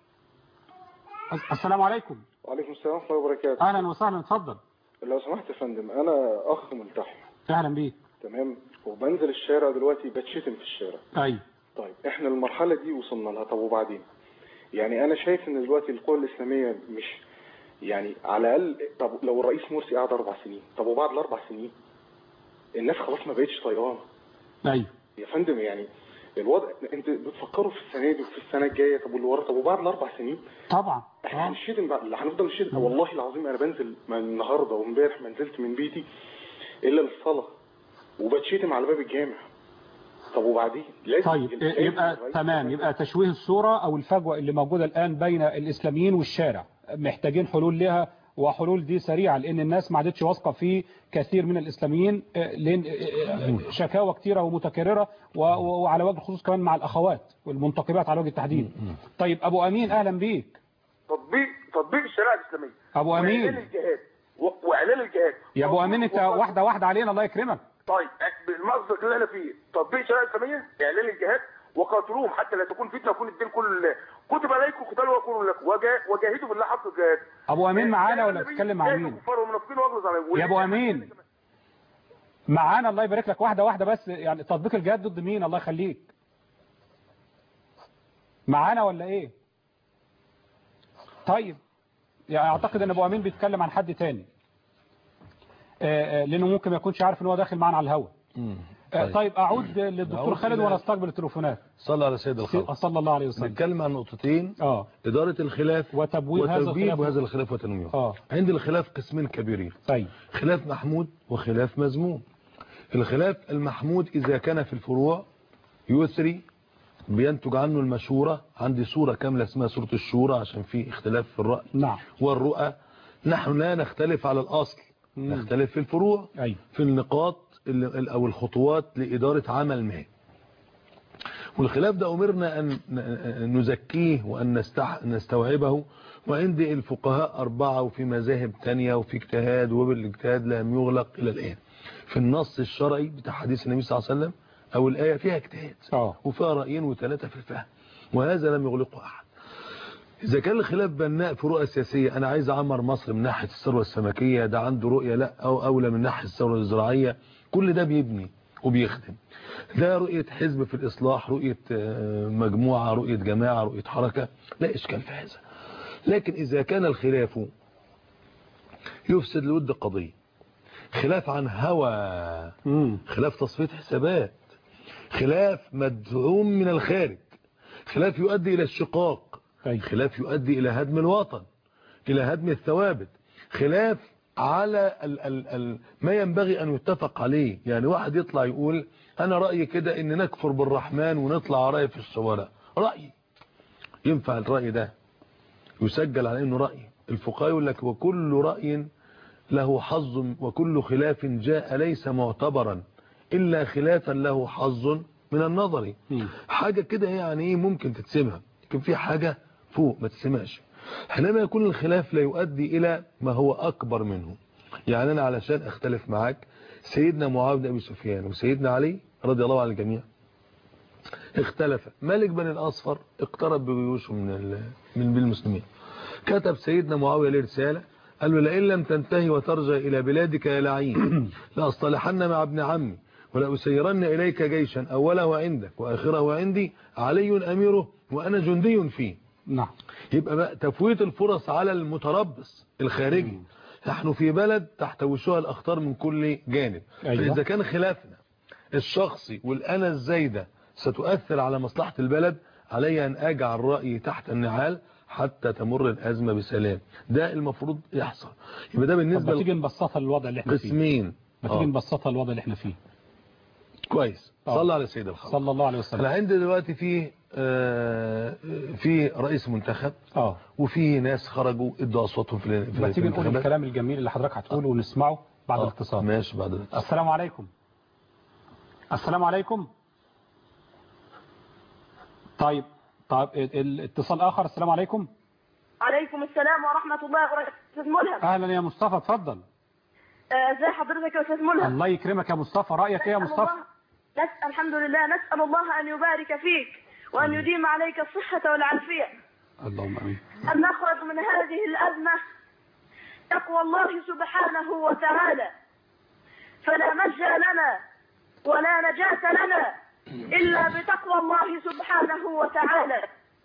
الس- السلام عليكم وعليكم السلام ورحمة الله وبركاته اهلا وسهلا اتفضل لو سمحت يا فندم أنا أخ ملتحي اهلا بيك تمام وبنزل الشارع دلوقتي بتشتم في الشارع ايوه طيب احنا المرحلة دي وصلنا لها طب وبعدين يعني أنا شايف إن دلوقتي القوى الإسلامية مش يعني على الأقل طب لو الرئيس مرسي قعد أربع سنين طب وبعد الأربع سنين الناس خلاص ما بقتش طايقاه ايوه يا فندم يعني الوضع انت بتفكروا في السنه دي وفي السنه الجايه طب واللي ورا طب وبعد الاربع سنين طبعا احنا هنشتم بقى اللي هنفضل نشتم والله العظيم انا بنزل من النهارده وامبارح ما نزلت من بيتي الا للصلاه وبتشتم على باب الجامع طب وبعدين لازم طيب لازم يبقى الرئيس تمام يبقى تشويه الصورة أو الفجوة اللي موجودة الآن بين الإسلاميين والشارع محتاجين حلول لها وحلول دي سريعة لأن الناس ما عادتش واثقة في كثير من الإسلاميين آه، لأن آه، آه، شكاوى كتيرة ومتكررة و- و- وعلى وجه الخصوص كمان مع الأخوات والمنتقبات على وجه التحديد طيب أبو أمين أهلا بيك تطبيق تطبيق الشريعه الاسلاميه أبو أمين واعلان الجهاد و- واعلان الجهاد يا أبو أمين أنت واحدة واحدة علينا الله يكرمك طيب المقصد اللي احنا فيه تطبيق الشريعه الاسلاميه اعلان الجهاد وقاتلوهم حتى لا تكون فتنه ويكون الدين كله لله كتب عليكم قتال ويكون لكم وجا- وجاهدوا بالله حق الجهاد أبو أمين معانا ولا بتتكلم مع مين الكفار والمنافقين واغلظ عليهم يا أبو أمين معانا الله يبارك لك واحدة واحدة بس يعني تطبيق الجهاد ضد مين الله يخليك معانا ولا ايه طيب يعني اعتقد ان ابو امين بيتكلم عن حد تاني آه، آه، لانه ممكن ما يكونش عارف ان هو داخل معانا على الهوا آه، طيب اعود للدكتور نعود خالد إلى- ونستقبل التليفونات صلى على سيد الخلق صلى الله عليه وسلم نتكلم عن نقطتين اه إدارة الخلاف وتبويب هذا وتبويب الخلاف. هذا الخلاف وتنويعه اه عند الخلاف قسمين كبيرين طيب خلاف محمود وخلاف مذموم الخلاف المحمود إذا كان في الفروع يسري بينتج عنه المشورة عندي صورة كاملة اسمها صورة الشورى عشان في اختلاف في الرأي نعم والرؤى نحن لا نختلف على الأصل نختلف في الفروع أيوة. في النقاط اللي- أو الخطوات لإدارة عمل ما والخلاف ده أمرنا أن ن- نزكيه وأن نستح... نستوعبه وعندي الفقهاء أربعة وفي مذاهب تانية وفي اجتهاد وبالاجتهاد لم يغلق إلى الآن في النص الشرعي بتاع حديث النبي صلى الله عليه وسلم أو الآية فيها اجتهاد اه وفيها رأيين وثلاثة في الفهم وهذا لم يغلقه أحد إذا كان الخلاف بناء في رؤى سياسية أنا عايز أعمر مصر من ناحية الثروة السمكية ده عنده رؤية لا أو أولى من ناحية الثروة الزراعية كل ده بيبني وبيخدم ده رؤية حزب في الإصلاح رؤية آه، مجموعة رؤية جماعة رؤية حركة لا إشكال في هذا لكن إذا كان الخلاف يفسد لود قضية خلاف عن هوى خلاف تصفية حسابات خلاف مدعوم من الخارج خلاف يؤدي إلى الشقاق خلاف يؤدي إلى هدم الوطن إلى هدم الثوابت خلاف على ال ال ال ما ينبغي أن يتفق عليه يعني واحد يطلع يقول أنا رأيي كده إن نكفر بالرحمن ونطلع رأي في الشوارع رأيي ينفع الرأي ده يسجل على انه رأي الفقهاء يقول لك وكل رأي له حظ وكل خلاف جاء ليس معتبرا إلا خلافا له حظ من النظر حاجة كده يعني ايه ممكن تتسمها لكن في حاجة فوق ما تسمعش حينما يكون الخلاف لا يؤدي إلى ما هو أكبر منه يعني أنا علشان أختلف معاك سيدنا معاوية بن أبي سفيان وسيدنا علي رضي الله عن الجميع اختلف ملك بن الأصفر اقترب بجيوشه من ال- من المسلمين كتب سيدنا معاوية له رسالة قال له لئن لم تنتهي وترجع إلى بلادك يا لعين لأصطلحن مع ابن عمي ولأسيرن إليك جيشا أوله عندك وآخره عندي علي أميره وأنا جندي فيه نعم يبقى بقى تفويت الفرص على المتربص الخارجي نحن في بلد تحتوشها الأخطار من كل جانب أيوة. فإذا كان خلافنا الشخصي والأنا الزايدة ستؤثر على مصلحة البلد علي أن أجعل رأيي تحت النعال حتى تمر الأزمة بسلام ده المفروض يحصل يبقى ده طب بالنسبة ما تيجي نبسطها للوضع اللي احنا فيه قسمين ما تيجي آه. نبسطها للوضع اللي احنا فيه كويس آه. صلى على سيد الخلق صلى الله عليه وسلم انا عندي دلوقتي في آه، في رئيس منتخب اه وفي ناس خرجوا ادوا اصواتهم في ال- في ما تيجي نقول الانتخابات. الكلام الجميل اللي حضرتك هتقوله ونسمعه بعد آه، الاتصال ماشي بعد الاتصال السلام عليكم السلام عليكم طيب طيب ال- الاتصال اخر السلام عليكم عليكم السلام ورحمة الله وبركاته أستاذ ملهم اهلا يا مصطفى اتفضل آه، ازي حضرتك يا أستاذ ملهم الله يكرمك يا مصطفى رايك ايه يا نسأل مصطفى الله- نسأل الحمد لله نسأل الله أن يبارك فيك وأن يديم عليك الصحة والعافية اللهم امين أن نخرج من هذه الأزمة تقوى الله سبحانه وتعالى فلا مجى لنا ولا نجاة لنا إلا بتقوى الله سبحانه وتعالى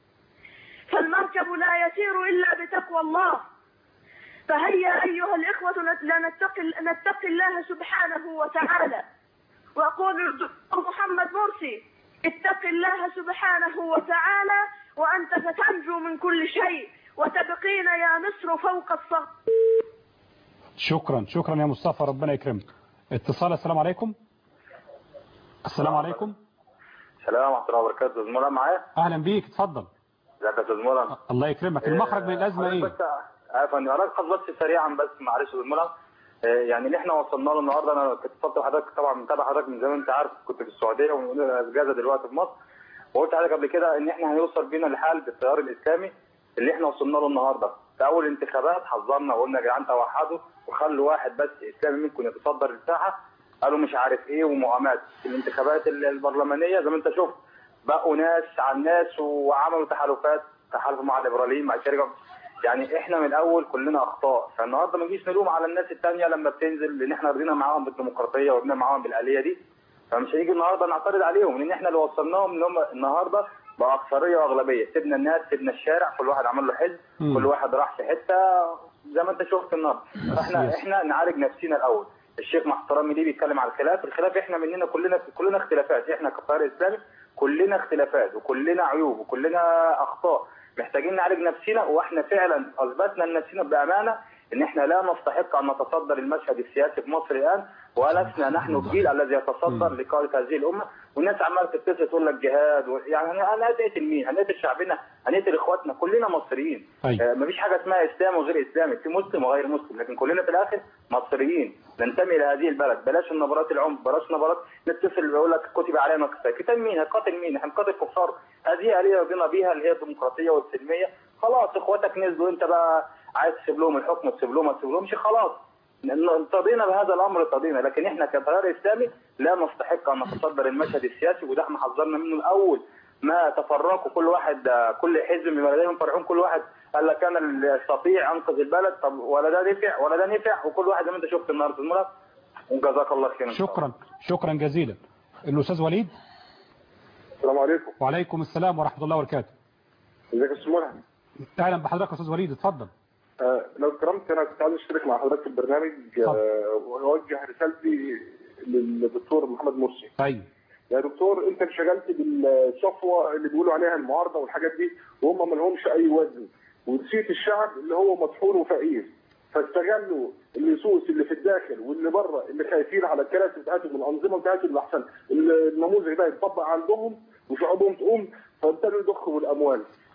فالمركب لا يسير إلا بتقوى الله فهيا أيها الإخوة نت- لنتقي نتقي الله سبحانه وتعالى وأقول الدكتور محمد مرسي اتق الله سبحانه وتعالى وأنت ستنجو من كل شيء وتبقين يا مصر فوق الصخر شكرا شكرا يا مصطفى ربنا يكرمك اتصال السلام عليكم السلام عليكم السلام ورحمة الله وبركاته أستاذ مرام معايا اهلا بيك اتفضل ازيك يا أستاذ مرام الله يكرمك المخرج من الازمه ايه بس عارف أن ألخص بس سريعا بس معلش يا أستاذ مرام آه، يعني اللي احنا وصلنا له النهارده انا كنت اتصلت بحضرتك طبعا متابع حضرتك من زمان انت عارف كنت في السعوديه واجازه دلوقتي في مصر وقلت لحضرتك قبل كده ان احنا هيوصل بينا الحال بالتيار الاسلامي اللي احنا وصلنا له النهارده في اول انتخابات حذرنا وقلنا يا جدعان توحدوا وخلوا واحد بس اسلامي منكم يتصدر الساحه قالوا مش عارف ايه ومقامات في الانتخابات ال- البرلمانيه زي ما انت شفت بقوا ناس عن ناس وعملوا تحالفات تحالفوا مع الليبراليين مع الشركه يعني احنا من الاول كلنا اخطاء فالنهارده ما نجيش نلوم على الناس الثانيه لما بتنزل لان احنا رضينا معاهم بالديمقراطيه ورضينا معاهم بالاليه دي فمش هيجي النهارده نعترض عليهم لان احنا اللي وصلناهم ان هم النهارده بقى اكثريه واغلبيه سيبنا الناس سيبنا الشارع كل واحد عمل له حزب مم. كل واحد راح في حته زي ما انت شفت النهارده فاحنا يس. احنا نعالج نفسنا الاول الشيخ مع احترامي ليه بيتكلم على الخلاف الخلاف احنا مننا كلنا كلنا اختلافات احنا كفار اسلامي كلنا اختلافات وكلنا عيوب وكلنا اخطاء محتاجين نعالج نفسنا واحنا فعلا اثبتنا لنفسنا بامانه ان احنا لا نستحق ان نتصدر المشهد السياسي في مصر الان ولسنا نحن الجيل الذي يتصدر لقاده هذه الامه والناس عماله تتصل تقول لك جهاد و... يعني انا انا هنقتل مين؟ هنقتل شعبنا؟ هنقتل اخواتنا؟ كلنا مصريين أيوة. آه مفيش حاجه اسمها اسلام وغير اسلامي في مسلم وغير مسلم لكن كلنا في الاخر مصريين ننتمي لهذه البلد بلاش النبرات العنف بلاش نبرات نتصل بيقول لك كتب علينا قتال قتال مين؟ هنقاتل مين؟ هنقاتل كفار هذه آلية رضينا بيها اللي هي الديمقراطيه والسلميه خلاص اخواتك نزلوا انت بقى عايز تسيب لهم الحكم تسيب لهم ما تسيب لهمش خلاص لأن ارتضينا بهذا الامر ارتضينا لكن احنا كتيار اسلامي لا نستحق ان نتصدر المشهد السياسي وده احنا حذرنا منه الاول ما تفرقوا كل واحد كل حزب بما لديهم فرحون كل واحد قال لك انا اللي استطيع انقذ البلد طب ولا ده نفع ولا ده نفع وكل واحد زي ما انت شفت النهارده المرة وجزاك الله خيرا شكرا شكرا جزيلا الاستاذ وليد السلام عليكم وعليكم السلام ورحمه الله وبركاته ازيك يا استاذ ملهم اهلا بحضرتك يا استاذ وليد اتفضل آه، لو كرمت انا كنت عايز اشترك مع حضرتك في البرنامج آه، واوجه رسالتي للدكتور محمد مرسي طيب يا دكتور انت انشغلت بالصفوه اللي بيقولوا عليها المعارضه والحاجات دي وهم ما لهمش اي وزن ونسيت الشعب اللي هو مطحون وفقير فاستغلوا اللصوص اللي في الداخل واللي بره اللي خايفين على الكراسي بتاعتهم الانظمه بتاعتهم اللي احسن النموذج ده يتطبق عندهم وشعوبهم تقوم فابتدوا يضخوا الاموال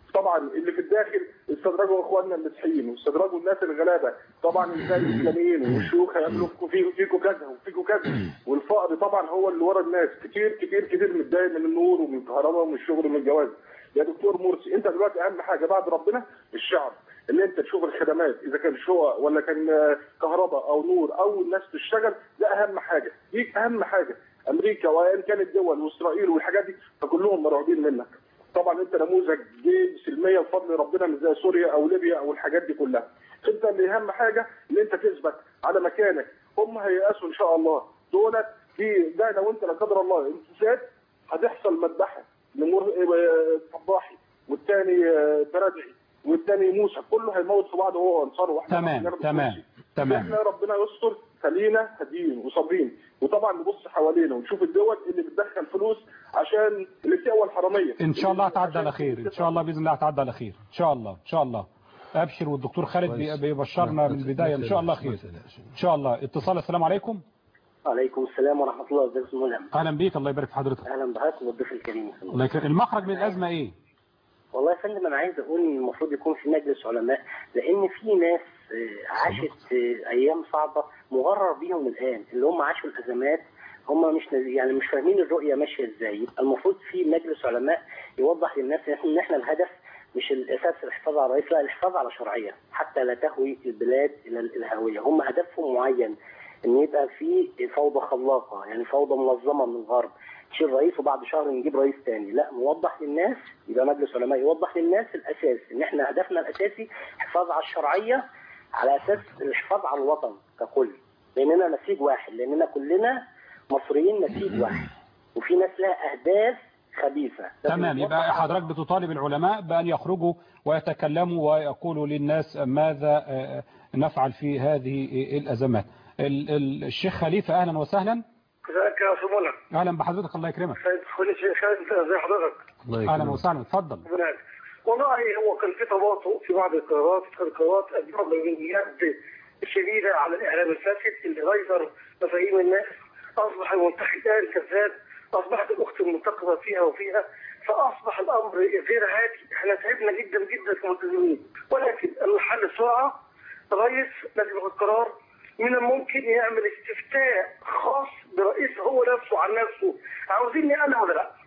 طبعا اللي في الداخل استدرجوا اخواننا المسيحيين واستدرجوا الناس الغلابه طبعا ازاي الاسلاميين والشيوخ هيعملوا في- فيكوا كذا وفيكوا كذا والفقر طبعا هو اللي ورا الناس كتير كتير كتير متضايق من النور ومن الكهرباء ومن الشغل ومن الجواز يا دكتور مرسي انت دلوقتي اهم حاجه بعد ربنا الشعب ان انت تشوف الخدمات اذا كان شقق ولا كان آه، كهرباء او نور او الناس تشتغل ده اهم حاجه دي اهم حاجه امريكا وان كانت دول واسرائيل والحاجات دي فكلهم مرعوبين منك طبعا انت نموذج جيد سلميه بفضل ربنا مش زي سوريا او ليبيا او الحاجات دي كلها انت اللي اهم حاجه ان انت تثبت على مكانك هم هيأسوا ان شاء الله دولت في ده لو انت لا قدر الله امتساد هتحصل مذبحه لمر آه، صباحي والتاني آه، بردعي والتاني موسى كله هيموت في بعض هو وانصاره واحنا تمام ربنا تمام تمام احنا ربنا يستر خلينا هاديين وصابرين وطبعا نبص حوالينا ونشوف الدول اللي بتدخل فلوس عشان اللي بتقوى الحراميه ان شاء الله هتعدي على خير ان شاء الله باذن الله هتعدي على خير ان شاء الله ان شاء الله ابشر والدكتور خالد بي- بيبشرنا من البدايه ان شاء الله خير ان شاء الله اتصال السلام عليكم عليكم السلام ورحمة الله وبركاته ملهم اهلا بيك الله يبارك في حضرتك أهلا بحضرتك والضيف الكريم الله يكرمك المخرج من الازمه ايه والله يا فندم أنا عايز أقول إن المفروض يكون في مجلس علماء لأن في ناس آه، عاشت آه، أيام صعبة مغرر بيهم الآن اللي هم عاشوا الأزمات هم مش نز- يعني مش فاهمين الرؤية ماشية إزاي يبقى المفروض في مجلس علماء يوضح للناس إن إحنا الهدف مش الأساس الحفاظ على الرئيس لا الحفاظ على شرعية حتى لا تهوي البلاد إلى الهوية هم هدفهم معين ان يبقى في فوضى خلاقه يعني فوضى منظمه من الغرب تشيل رئيس وبعد شهر نجيب رئيس تاني لا نوضح للناس يبقى مجلس علماء يوضح للناس الاساس ان احنا هدفنا الاساسي حفاظ على الشرعيه على اساس الحفاظ على الوطن ككل لاننا نسيج واحد لاننا كلنا مصريين نسيج واحد وفي ناس لها اهداف خبيثه تمام يبقى حضرتك بتطالب العلماء بأن يخرجوا ويتكلموا ويقولوا للناس ماذا آه، نفعل في هذه الأزمات ال- ال- الشيخ خليفة أهلا وسهلا ازيك يا سمونة أهلا بحضرتك الله يكرمك سيد خليل شيخ خالد ازي حضرتك أهلا وسهلا اتفضل ربنا يعافيك. والله هو كان في تباطؤ في بعض القرارات في القرارات أدرى من يد شديدة على الإعلام الفاسد اللي غير مفاهيم الناس أصبح المنتخبان كذاب أصبحت الأخت المنتقبة فيها وفيها فأصبح الأمر غير هادي احنا تعبنا جدا جدا كملتزمين ولكن الحل بسرعة الرئيس لازم ياخد قرار من الممكن يعمل استفتاء خاص برئيس هو نفسه عن نفسه عاوزيني أنا ولا لا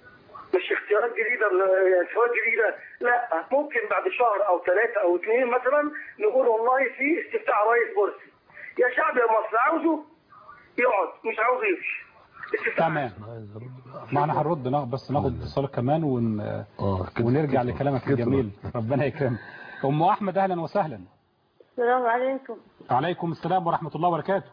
مش اختيارات جديدة يعني اختيارات جديدة لا ممكن بعد شهر او ثلاثة او اثنين مثلا نقول والله في استفتاء على رئيس مرسي يا شعب يا مصر عاوزه يقعد مش عاوزه يمشي تمام معنا هنرد ناخد بس ناخد اتصال كمان ون... ونرجع لكلامك الجميل ربنا يكرمك أم أحمد أهلا وسهلا السلام عليكم عليكم السلام ورحمة الله وبركاته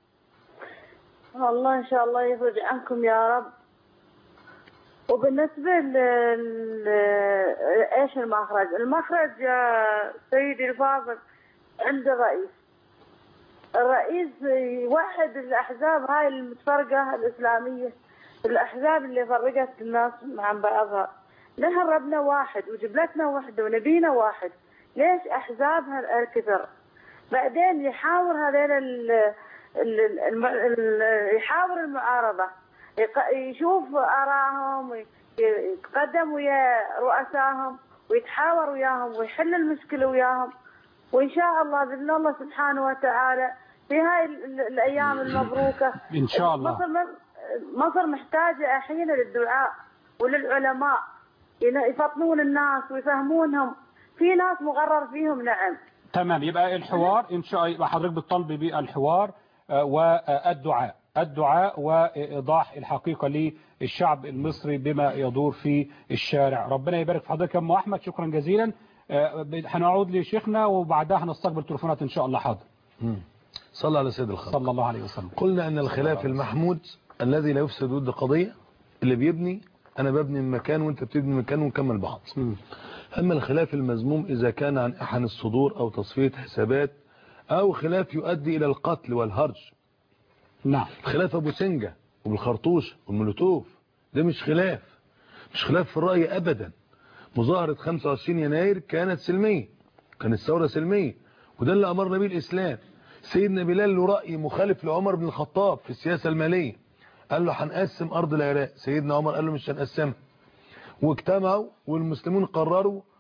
الله إن شاء الله يفرج عنكم يا رب وبالنسبة ل إيش المخرج المخرج يا سيدي الفاضل عند الرئيس الرئيس يوحد الأحزاب هاي المتفرقة الإسلامية الأحزاب اللي فرقت الناس عن بعضها لها ربنا واحد وجبلتنا واحدة ونبينا واحد ليش أحزاب هالكثر بعدين يحاور هذين ال ال- الم- ال- يحاور المعارضة يق- يشوف آراءهم وي- يتقدم ويا رؤساهم ويتحاور وياهم ويحل المشكلة وياهم وإن شاء الله بإذن الله سبحانه وتعالى في هاي ال- ال- الأيام المبروكة إن شاء الله. مصر مصر محتاجة الحين للدعاء وللعلماء ين- يفطنون الناس ويفهمونهم في ناس مغرر فيهم نعم تمام يبقى الحوار إن شاء يبقى حضرتك بتطالب بالحوار آه، والدعاء الدعاء وإيضاح الحقيقة للشعب المصري بما يدور في الشارع ربنا يبارك في حضرتك يا أم أحمد شكرا جزيلا آه، ب- هنعود لشيخنا وبعدها هنستقبل تليفونات إن شاء الله حاضر صلى على سيد الخلق صلى الله عليه وسلم قلنا أن الخلاف المحمود الذي لا يفسد ود قضية اللي بيبني أنا ببني من مكان وأنت بتبني من مكان ونكمل بعض أما الخلاف المذموم إذا كان عن أحن الصدور أو تصفية حسابات أو خلاف يؤدي إلى القتل والهرج نعم خلاف أبو سنجة وبالخرطوش والمولوتوف ده مش خلاف مش خلاف في الرأي أبدا مظاهرة 25 يناير كانت سلمية كانت ثورة سلمية وده اللي أمرنا به الإسلام سيدنا بلال له رأي مخالف لعمر بن الخطاب في السياسة المالية قال له هنقسم أرض العراق سيدنا عمر قال له مش هنقسمها واجتمعوا والمسلمون قرروا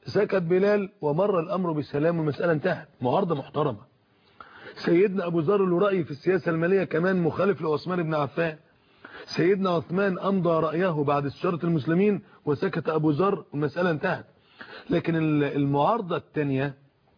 سكت بلال ومر الأمر بسلام والمسألة انتهت معارضة محترمة سيدنا أبو ذر له رأي في السياسة المالية كمان مخالف لعثمان بن عفان سيدنا عثمان أمضى رأيه بعد استشارة المسلمين وسكت أبو ذر والمسألة انتهت لكن المعارضة الثانية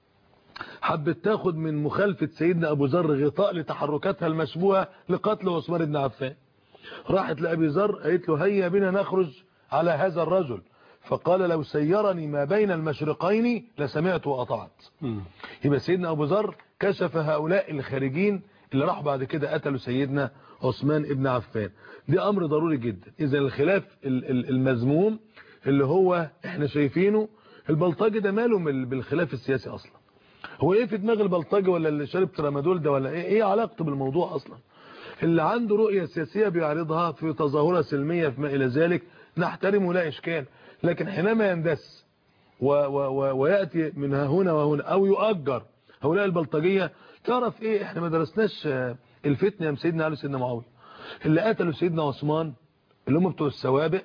حبت تاخد من مخالفة سيدنا أبو ذر غطاء لتحركاتها المشبوهة لقتل عثمان بن عفان راحت لأبي ذر قالت له هيا بنا نخرج على هذا الرجل فقال لو سيرني ما بين المشرقين لسمعت وأطعت يبقى سيدنا أبو ذر كشف هؤلاء الخارجين اللي راحوا بعد كده قتلوا سيدنا عثمان ابن عفان دي أمر ضروري جدا إذا الخلاف المذموم اللي هو احنا شايفينه البلطجي ده ماله بالخلاف السياسي أصلا هو ايه في دماغ البلطجي ولا اللي شارب ترامادول ده ولا ايه ايه علاقته بالموضوع أصلا اللي عنده رؤية سياسية بيعرضها في تظاهرة سلمية فيما إلى ذلك نحترمه لا إشكال لكن حينما يندس و و و ويأتي من هنا وهنا أو يؤجر هؤلاء البلطجية تعرف إيه إحنا ما درسناش الفتنة يا سيدنا علي سيدنا معاوية اللي قتلوا سيدنا عثمان اللي هم بتوع السوابق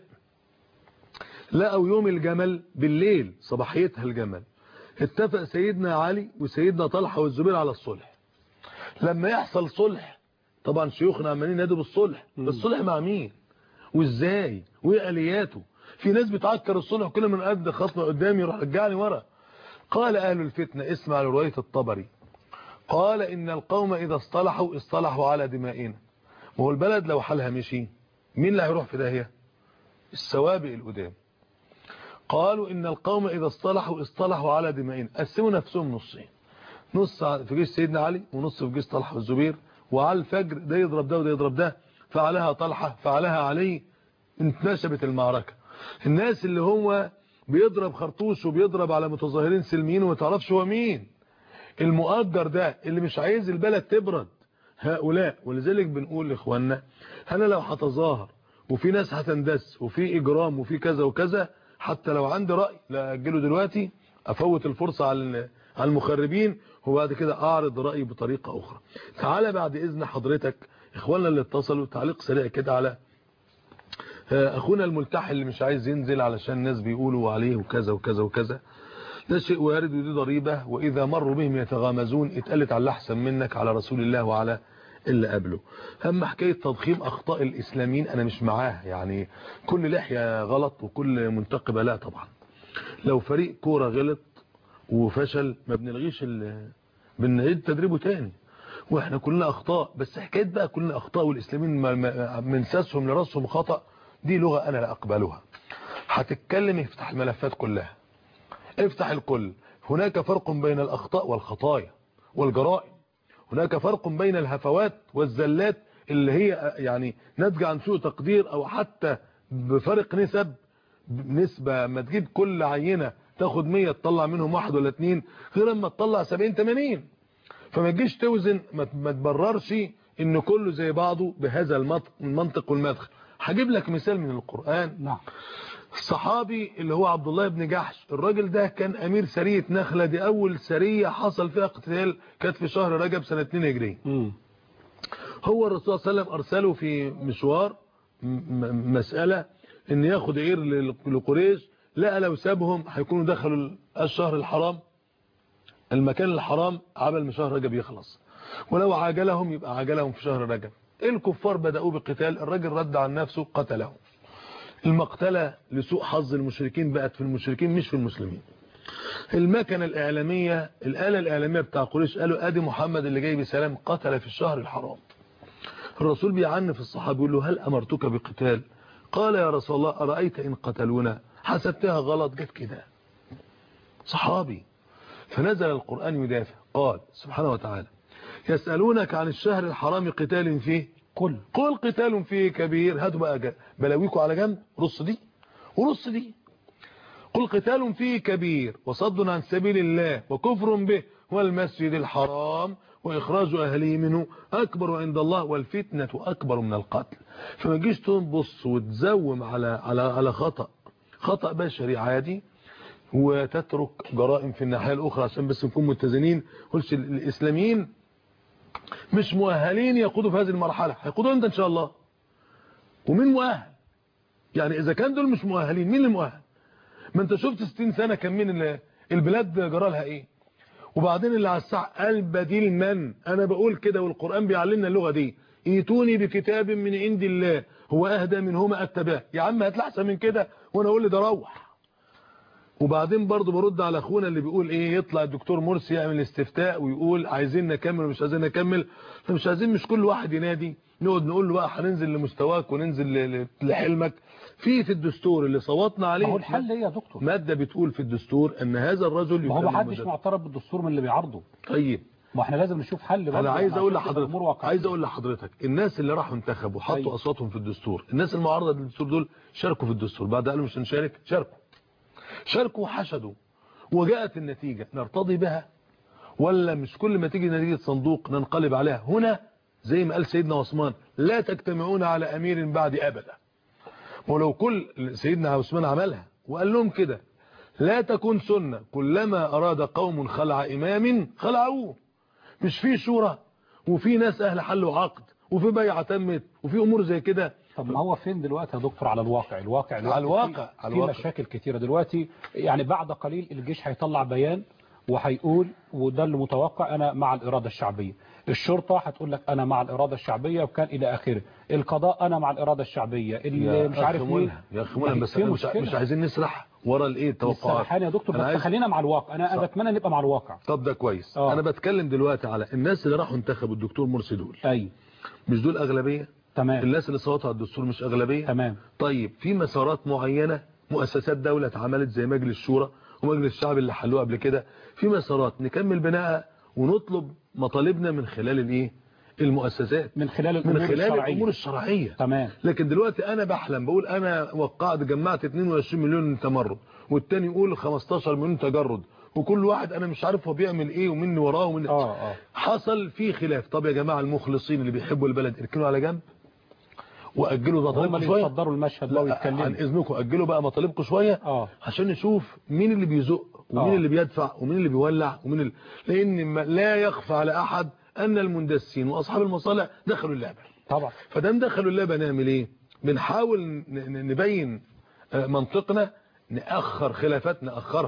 لقوا يوم الجمل بالليل صباحيتها الجمل اتفق سيدنا علي وسيدنا طلحة والزبير على الصلح لما يحصل صلح طبعا شيوخنا عمالين ينادوا بالصلح بالصلح مع مين وازاي وايه الياته في ناس بتعكر الصلح كل من قد خصمه قدامي يروح رجعني ورا قال اهل الفتنه اسمع لروايه الطبري قال ان القوم اذا اصطلحوا اصطلحوا على دمائنا وهو البلد لو حالها مشي مين اللي هيروح في داهيه السوابق القدام قالوا ان القوم اذا اصطلحوا اصطلحوا على دمائنا قسموا نفسهم نصين نص في جيش سيدنا علي ونص في جيش طلحه والزبير وعلى الفجر ده يضرب ده وده يضرب ده فعلها طلحة فعلها علي انتشبت المعركة الناس اللي هو بيضرب خرطوش وبيضرب على متظاهرين سلميين وما تعرفش هو مين المؤجر ده اللي مش عايز البلد تبرد هؤلاء ولذلك بنقول لاخواننا انا لو هتظاهر وفي ناس هتندس وفي اجرام وفي كذا وكذا حتى لو عندي رأي لا اجله دلوقتي افوت الفرصة على على المخربين وبعد كده اعرض رأيي بطريقة اخرى تعالى بعد اذن حضرتك اخواننا اللي اتصلوا تعليق سريع كده على اخونا الملتحي اللي مش عايز ينزل علشان الناس بيقولوا عليه وكذا وكذا وكذا ده شيء وارد ودي ضريبة واذا مروا بهم يتغامزون اتقلت على احسن منك على رسول الله وعلى اللي قبله اما حكاية تضخيم اخطاء الاسلاميين انا مش معاه يعني كل لحية غلط وكل منتقبة لا طبعا لو فريق كورة غلط وفشل ما بنلغيش بنعيد تدريبه تاني واحنا كلنا اخطاء بس حكايه بقى كلنا اخطاء والاسلاميين من ساسهم لراسهم خطا دي لغه انا لا اقبلها هتتكلم افتح الملفات كلها افتح الكل هناك فرق بين الاخطاء والخطايا والجرائم هناك فرق بين الهفوات والزلات اللي هي يعني ناتجه عن سوء تقدير او حتى بفرق نسب نسبه ما تجيب كل عينه تاخد 100 تطلع منهم واحد ولا اتنين غير اما تطلع 70 80 فما تجيش توزن ما تبررش ان كله زي بعضه بهذا المنطق والمدخل هجيب لك مثال من القرآن نعم الصحابي اللي هو عبد الله بن جحش الراجل ده كان امير سرية نخلة دي اول سرية حصل فيها اقتتال كانت في شهر رجب سنة 2 هجري هو الرسول صلى الله عليه وسلم ارسله في مشوار مسألة ان ياخد عير لقريش لا لو سابهم هيكونوا دخلوا الشهر الحرام المكان الحرام عمل من شهر رجب يخلص ولو عاجلهم يبقى عاجلهم في شهر رجب الكفار بدأوا بالقتال الراجل رد عن نفسه قتلهم المقتلة لسوء حظ المشركين بقت في المشركين مش في المسلمين المكنة الإعلامية الآلة الإعلامية بتاع قريش قالوا آدي محمد اللي جاي بسلام قتل في الشهر الحرام الرسول بيعنف الصحابي يقول له هل أمرتك بقتال قال يا رسول الله أرأيت إن قتلونا حسبتها غلط جت كده صحابي فنزل القرآن يدافع قال سبحانه وتعالى يسألونك عن الشهر الحرام قتال فيه قل قل قتال فيه كبير هاتوا بقى بلاويكوا على جنب رص دي ورص دي قل قتال فيه كبير وصد عن سبيل الله وكفر به والمسجد الحرام وإخراج أهله منه أكبر عند الله والفتنة أكبر من القتل فما تجيش تنبص وتزوم على على على خطأ خطأ بشري عادي وتترك جرائم في الناحية الأخرى عشان بس نكون متزنين قلش الإسلاميين مش مؤهلين يقودوا في هذه المرحلة هيقودوا انت ان شاء الله ومين مؤهل يعني اذا كان دول مش مؤهلين مين اللي مؤهل ما انت شفت 60 سنة كان مين ال- البلاد جرالها ايه وبعدين اللي على الساعة قال بديل من انا بقول كده والقرآن بيعلمنا اللغة دي ايتوني بكتاب من عند الله هو اهدى منهما اتباه يا عم هات لي احسن من كده وانا اقول لي ده روح وبعدين برضه برد على اخونا اللي بيقول ايه يطلع الدكتور مرسي يعمل استفتاء ويقول عايزين نكمل ومش عايزين نكمل فمش عايزين مش كل واحد ينادي نقعد نقول له بقى هننزل لمستواك وننزل ل- ل- لحلمك في في الدستور اللي صوتنا عليه ما هو الحل ايه يا دكتور مادة بتقول في الدستور ان هذا الرجل ما هو يكلم محدش مدرس. معترض بالدستور من اللي بيعارضه طيب ما احنا لازم نشوف حل برضه انا عايز عشان اقول تبقى لحضرتك الأمور واقعية. عايز اقول لحضرتك الناس اللي راحوا انتخبوا وحطوا أيوة. اصواتهم في الدستور الناس المعارضه للدستور دول شاركوا في الدستور بعد قالوا مش هنشارك شاركوا شاركوا وحشدوا وجاءت النتيجه نرتضي بها ولا مش كل ما تيجي نتيجه صندوق ننقلب عليها هنا زي ما قال سيدنا عثمان لا تجتمعون على امير بعد ابدا ولو كل سيدنا عثمان عملها وقال لهم كده لا تكون سنة كلما أراد قوم خلع إمام خلعوه مش في شورى وفي ناس أهل حل وعقد وفي بيعة تمت وفي أمور زي كده طب ما هو فين دلوقتي يا دكتور على الواقع الواقع على الواقع، في, على في الواقع. مشاكل كتيرة دلوقتي يعني بعد قليل الجيش هيطلع بيان وهيقول وده اللي متوقع انا مع الإرادة الشعبية الشرطة هتقول لك انا مع الإرادة الشعبية وكان الى اخره القضاء انا مع الإرادة الشعبية اللي يا مش أخ عارف مين ملهم يا أخ ملهم بس في أنا مش, مشكلة. مش عايزين نسرح ورا الإيه التوقعات السرحان يا دكتور أنا بس عايز- خلينا مع الواقع انا صح. اتمنى نبقى مع الواقع طب ده كويس آه. أنا بتكلم دلوقتي على الناس اللي راحوا انتخبوا الدكتور مرسي دول اي مش دول أغلبية تمام الناس اللي صوتوا على الدستور مش أغلبية تمام طيب في مسارات معينة مؤسسات دولة اتعملت زي مجلس الشورى ومجلس الشعب اللي حلوه قبل كده في مسارات نكمل بنائها ونطلب مطالبنا من خلال الايه المؤسسات من خلال الامور من خلال الشرعية. الامور الشرعيه تمام لكن دلوقتي انا بحلم بقول انا وقعت جمعت 22 مليون تمرد والتاني يقول 15 مليون تجرد وكل واحد انا مش عارف هو بيعمل ايه ومين اللي وراه ومين اه اه حصل في خلاف طب يا جماعه المخلصين اللي بيحبوا البلد اركنوا على جنب واجلوا هم مطالبكم اللي شويه يصدروا المشهد بقى لا ويتكلموا عن اذنكم اجلوا بقى مطالبكم شويه اه عشان نشوف مين اللي بيزق ومين آه. اللي بيدفع ومين اللي بيولع ومين اللي... لان ما- لا يخفى على احد ان المندسين واصحاب المصالح دخلوا اللعبه طبعا فدام دخلوا اللعبه نعمل ايه بنحاول ن- ن- نبين آه، منطقنا ناخر خلافات ناخرها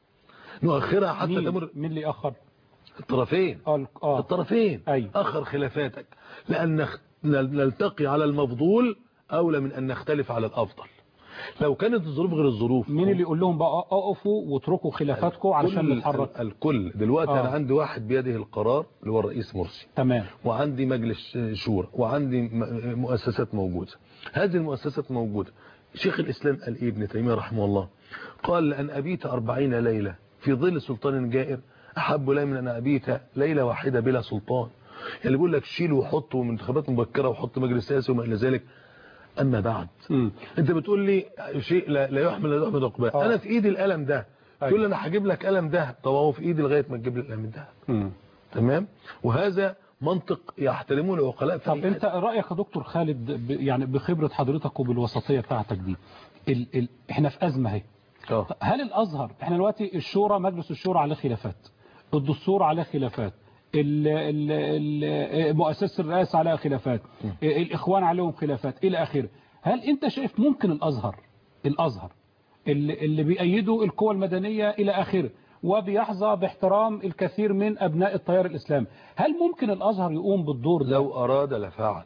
نؤخرها حتى مين تمر مين اللي يأخر الطرفين اه اه الطرفين أيوة. اخر خلافاتك لان نخ- نل- نلتقي على المفضول اولى من ان نختلف على الافضل لو كانت الظروف غير الظروف مين اللي يقول لهم بقى اقفوا واتركوا خلافاتكم علشان كل- نتحرك الكل دلوقتي آه. انا عندي واحد بيده القرار اللي هو الرئيس مرسي تمام وعندي مجلس شورى وعندي م- مؤسسات موجودة هذه المؤسسات موجودة شيخ الإسلام قال إيه ابن تيمية رحمه الله قال لأن أبيت أربعين ليلة في ظل سلطان جائر أحب لي من أن أبيت ليلة واحدة بلا سلطان يعني بيقول لك شيل وحط ومنتخبات مبكرة وحط مجلس سياسي وما إلى ذلك أما بعد مم. أنت بتقول لي شيء لا, لا يحمل لا يحمل عقباه آه. أنا في إيدي القلم ده أيوة. تقول لي أنا هجيب لك قلم ده طب هو في إيدي لغاية ما تجيب لي القلم ده مم. تمام وهذا منطق يحترمه العقلاء في طب أي انت رايك يا دكتور خالد ب... يعني بخبره حضرتك وبالوسطيه بتاعتك دي ال... ال... احنا في ازمه اهي آه. هل الازهر احنا دلوقتي الشورى مجلس الشورى عليه خلافات الدستور عليه خلافات ال... ال... ال... مؤسسه الرئاسه عليها خلافات الاخوان عليهم خلافات الى اخره هل انت شايف ممكن الازهر الازهر اللي, اللي بيأيدوا القوى المدنيه الى اخره وبيحظى باحترام الكثير من ابناء التيار الاسلامي هل ممكن الازهر يقوم بالدور ده لو أراد لفعل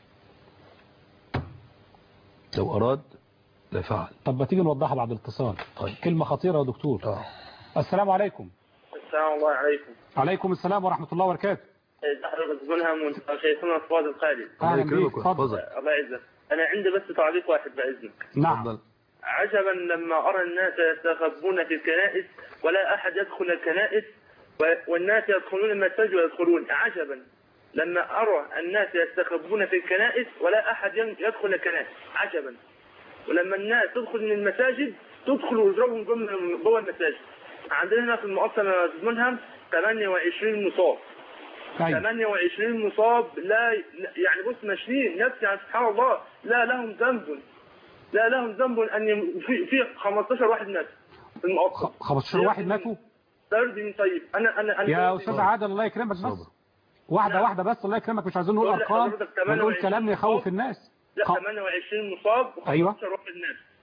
لو أراد لفعل طب ما تيجي نوضحها بعد الاتصال طيب. كلمة خطيرة يا دكتور آه. السلام عليكم السلام الله عليكم عليكم السلام ورحمة الله وبركاته تحرك منهم وانت شيخنا فؤاد الخالد الله أهلا يكرمك بيك اتفضل ويحفظك الله يعزك انا عندي بس تعليق واحد باذنك نعم تفضل عجبا لما ارى الناس يستخبون في الكنائس ولا احد يدخل الكنائس و- والناس يدخلون المساجد ويدخلون عجبا لما ارى الناس يستخبون في الكنائس ولا احد ين- يدخل الكنائس عجبا ولما الناس تدخل من المساجد تدخل ويضربهم جوه جوه المساجد عندنا هنا في المؤسسه منهم 28 مصاب أيوة. 28 مصاب لا يعني بص ماشيين ناس يعني سبحان الله لا لهم ذنب لا لهم ذنب ان يم- في في 15 واحد مات في المؤقت خ- 15 واحد ماتوا سردي طيب انا انا انا يا أستاذ عادل الله يكرمك بس واحدة نعم. واحدة بس الله يكرمك مش عايزين نقول بقول أرقام لحضرتك ونقول 28 كلام يخوف مصاب. الناس لا خ- 28 مصاب و15 أيوة. واحد مات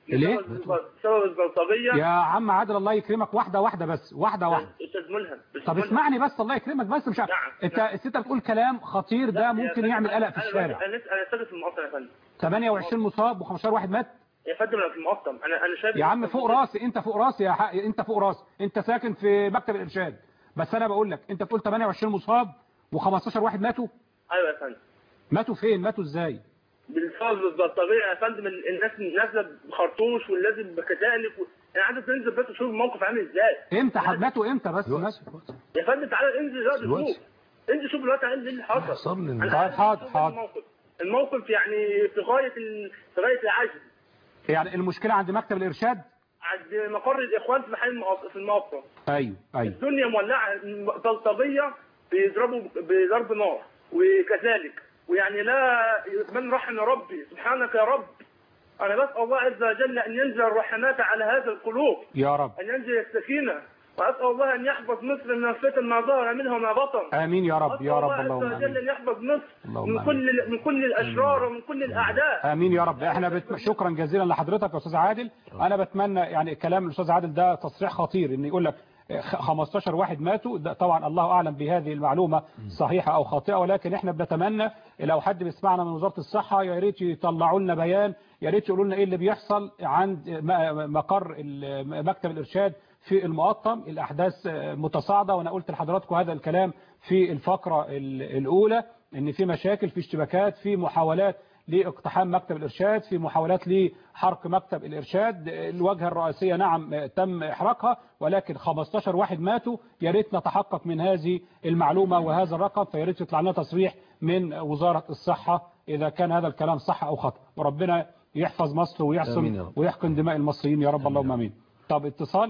ليه؟ بسبب البلطجيه يا عم عادل الله يكرمك واحدة واحدة بس واحدة واحدة استاذ ملهم أستاذ طب ملهم. اسمعني بس الله يكرمك بس مش عارف انت انت بتقول كلام خطير ده يا ممكن فندم، يعمل قلق في أنا- الشارع انا انا ساكن في المقطم يا فندم 28 مصاب و15 واحد مات يا فندم انا في المقطم انا انا شايف يا عم فوق راسي انت فوق راسي يا حق انت فوق راسي انت ساكن في مكتب الارشاد بس انا بقول لك انت بتقول 28 مصاب و15 واحد ماتوا ايوه يا فندم ماتوا فين ماتوا ازاي بسبب البلطجيه يا فندم ال- الناس نازله بخرطوش واللازم بكذلك و... انا عايزك تنزل بس تشوف الموقف عامل ازاي امتى حد ماتوا امتى بس ماشي يا فندم تعالى انزل دلوقتي دلوقتي. شوف انزل شوف دلوقتي عندي اللي حصل حصل لي أنا طيب عايز حاضر أشوف حاضر الموقف الموقف يعني في غايه ال... في غايه العجز يعني المشكلة عند مكتب الارشاد عند مقر الاخوان في محل المقط- في الموقف ايوه ايوه الدنيا مولعه بلطجيه بيضربوا بضرب نار وكذلك ويعني لا من رحم ربي سبحانك يا رب انا بسال الله عز وجل ان ينزل الرحمات على هذه القلوب يا رب ان ينزل السكينه واسال الله ان يحفظ مصر من الفتن ما ظهر منها وما بطن امين يا رب يا رب أسأل الله اللهم عز وجل امين ان يحفظ مصر اللهم من كل من كل الاشرار ومن كل الاعداء امين يا رب احنا بت... شكرا جزيلا لحضرتك يا استاذ عادل انا بتمنى يعني كلام الاستاذ عادل ده تصريح خطير ان يقول لك خ- 15 واحد ماتوا ده طبعا الله اعلم بهذه المعلومه صحيحه او خاطئه ولكن احنا بنتمنى لو حد بيسمعنا من وزاره الصحه يا ريت يطلعوا لنا بيان يا ريت يقولوا لنا ايه اللي بيحصل عند م- مقر ال- مكتب الارشاد في المقطم الاحداث متصاعده وانا قلت لحضراتكم هذا الكلام في الفقره ال- الاولى ان في مشاكل في اشتباكات في محاولات لاقتحام مكتب الإرشاد في محاولات لحرق مكتب الإرشاد الواجهة الرئيسية نعم تم إحراقها ولكن 15 واحد ماتوا يا ريت نتحقق من هذه المعلومة وهذا الرقم فيا ريت يطلع لنا تصريح من وزارة الصحة إذا كان هذا الكلام صح أو خطأ وربنا يحفظ مصر آمين يا ويحسن رب. ويحقن دماء المصريين يا رب اللهم آمين طب اتصال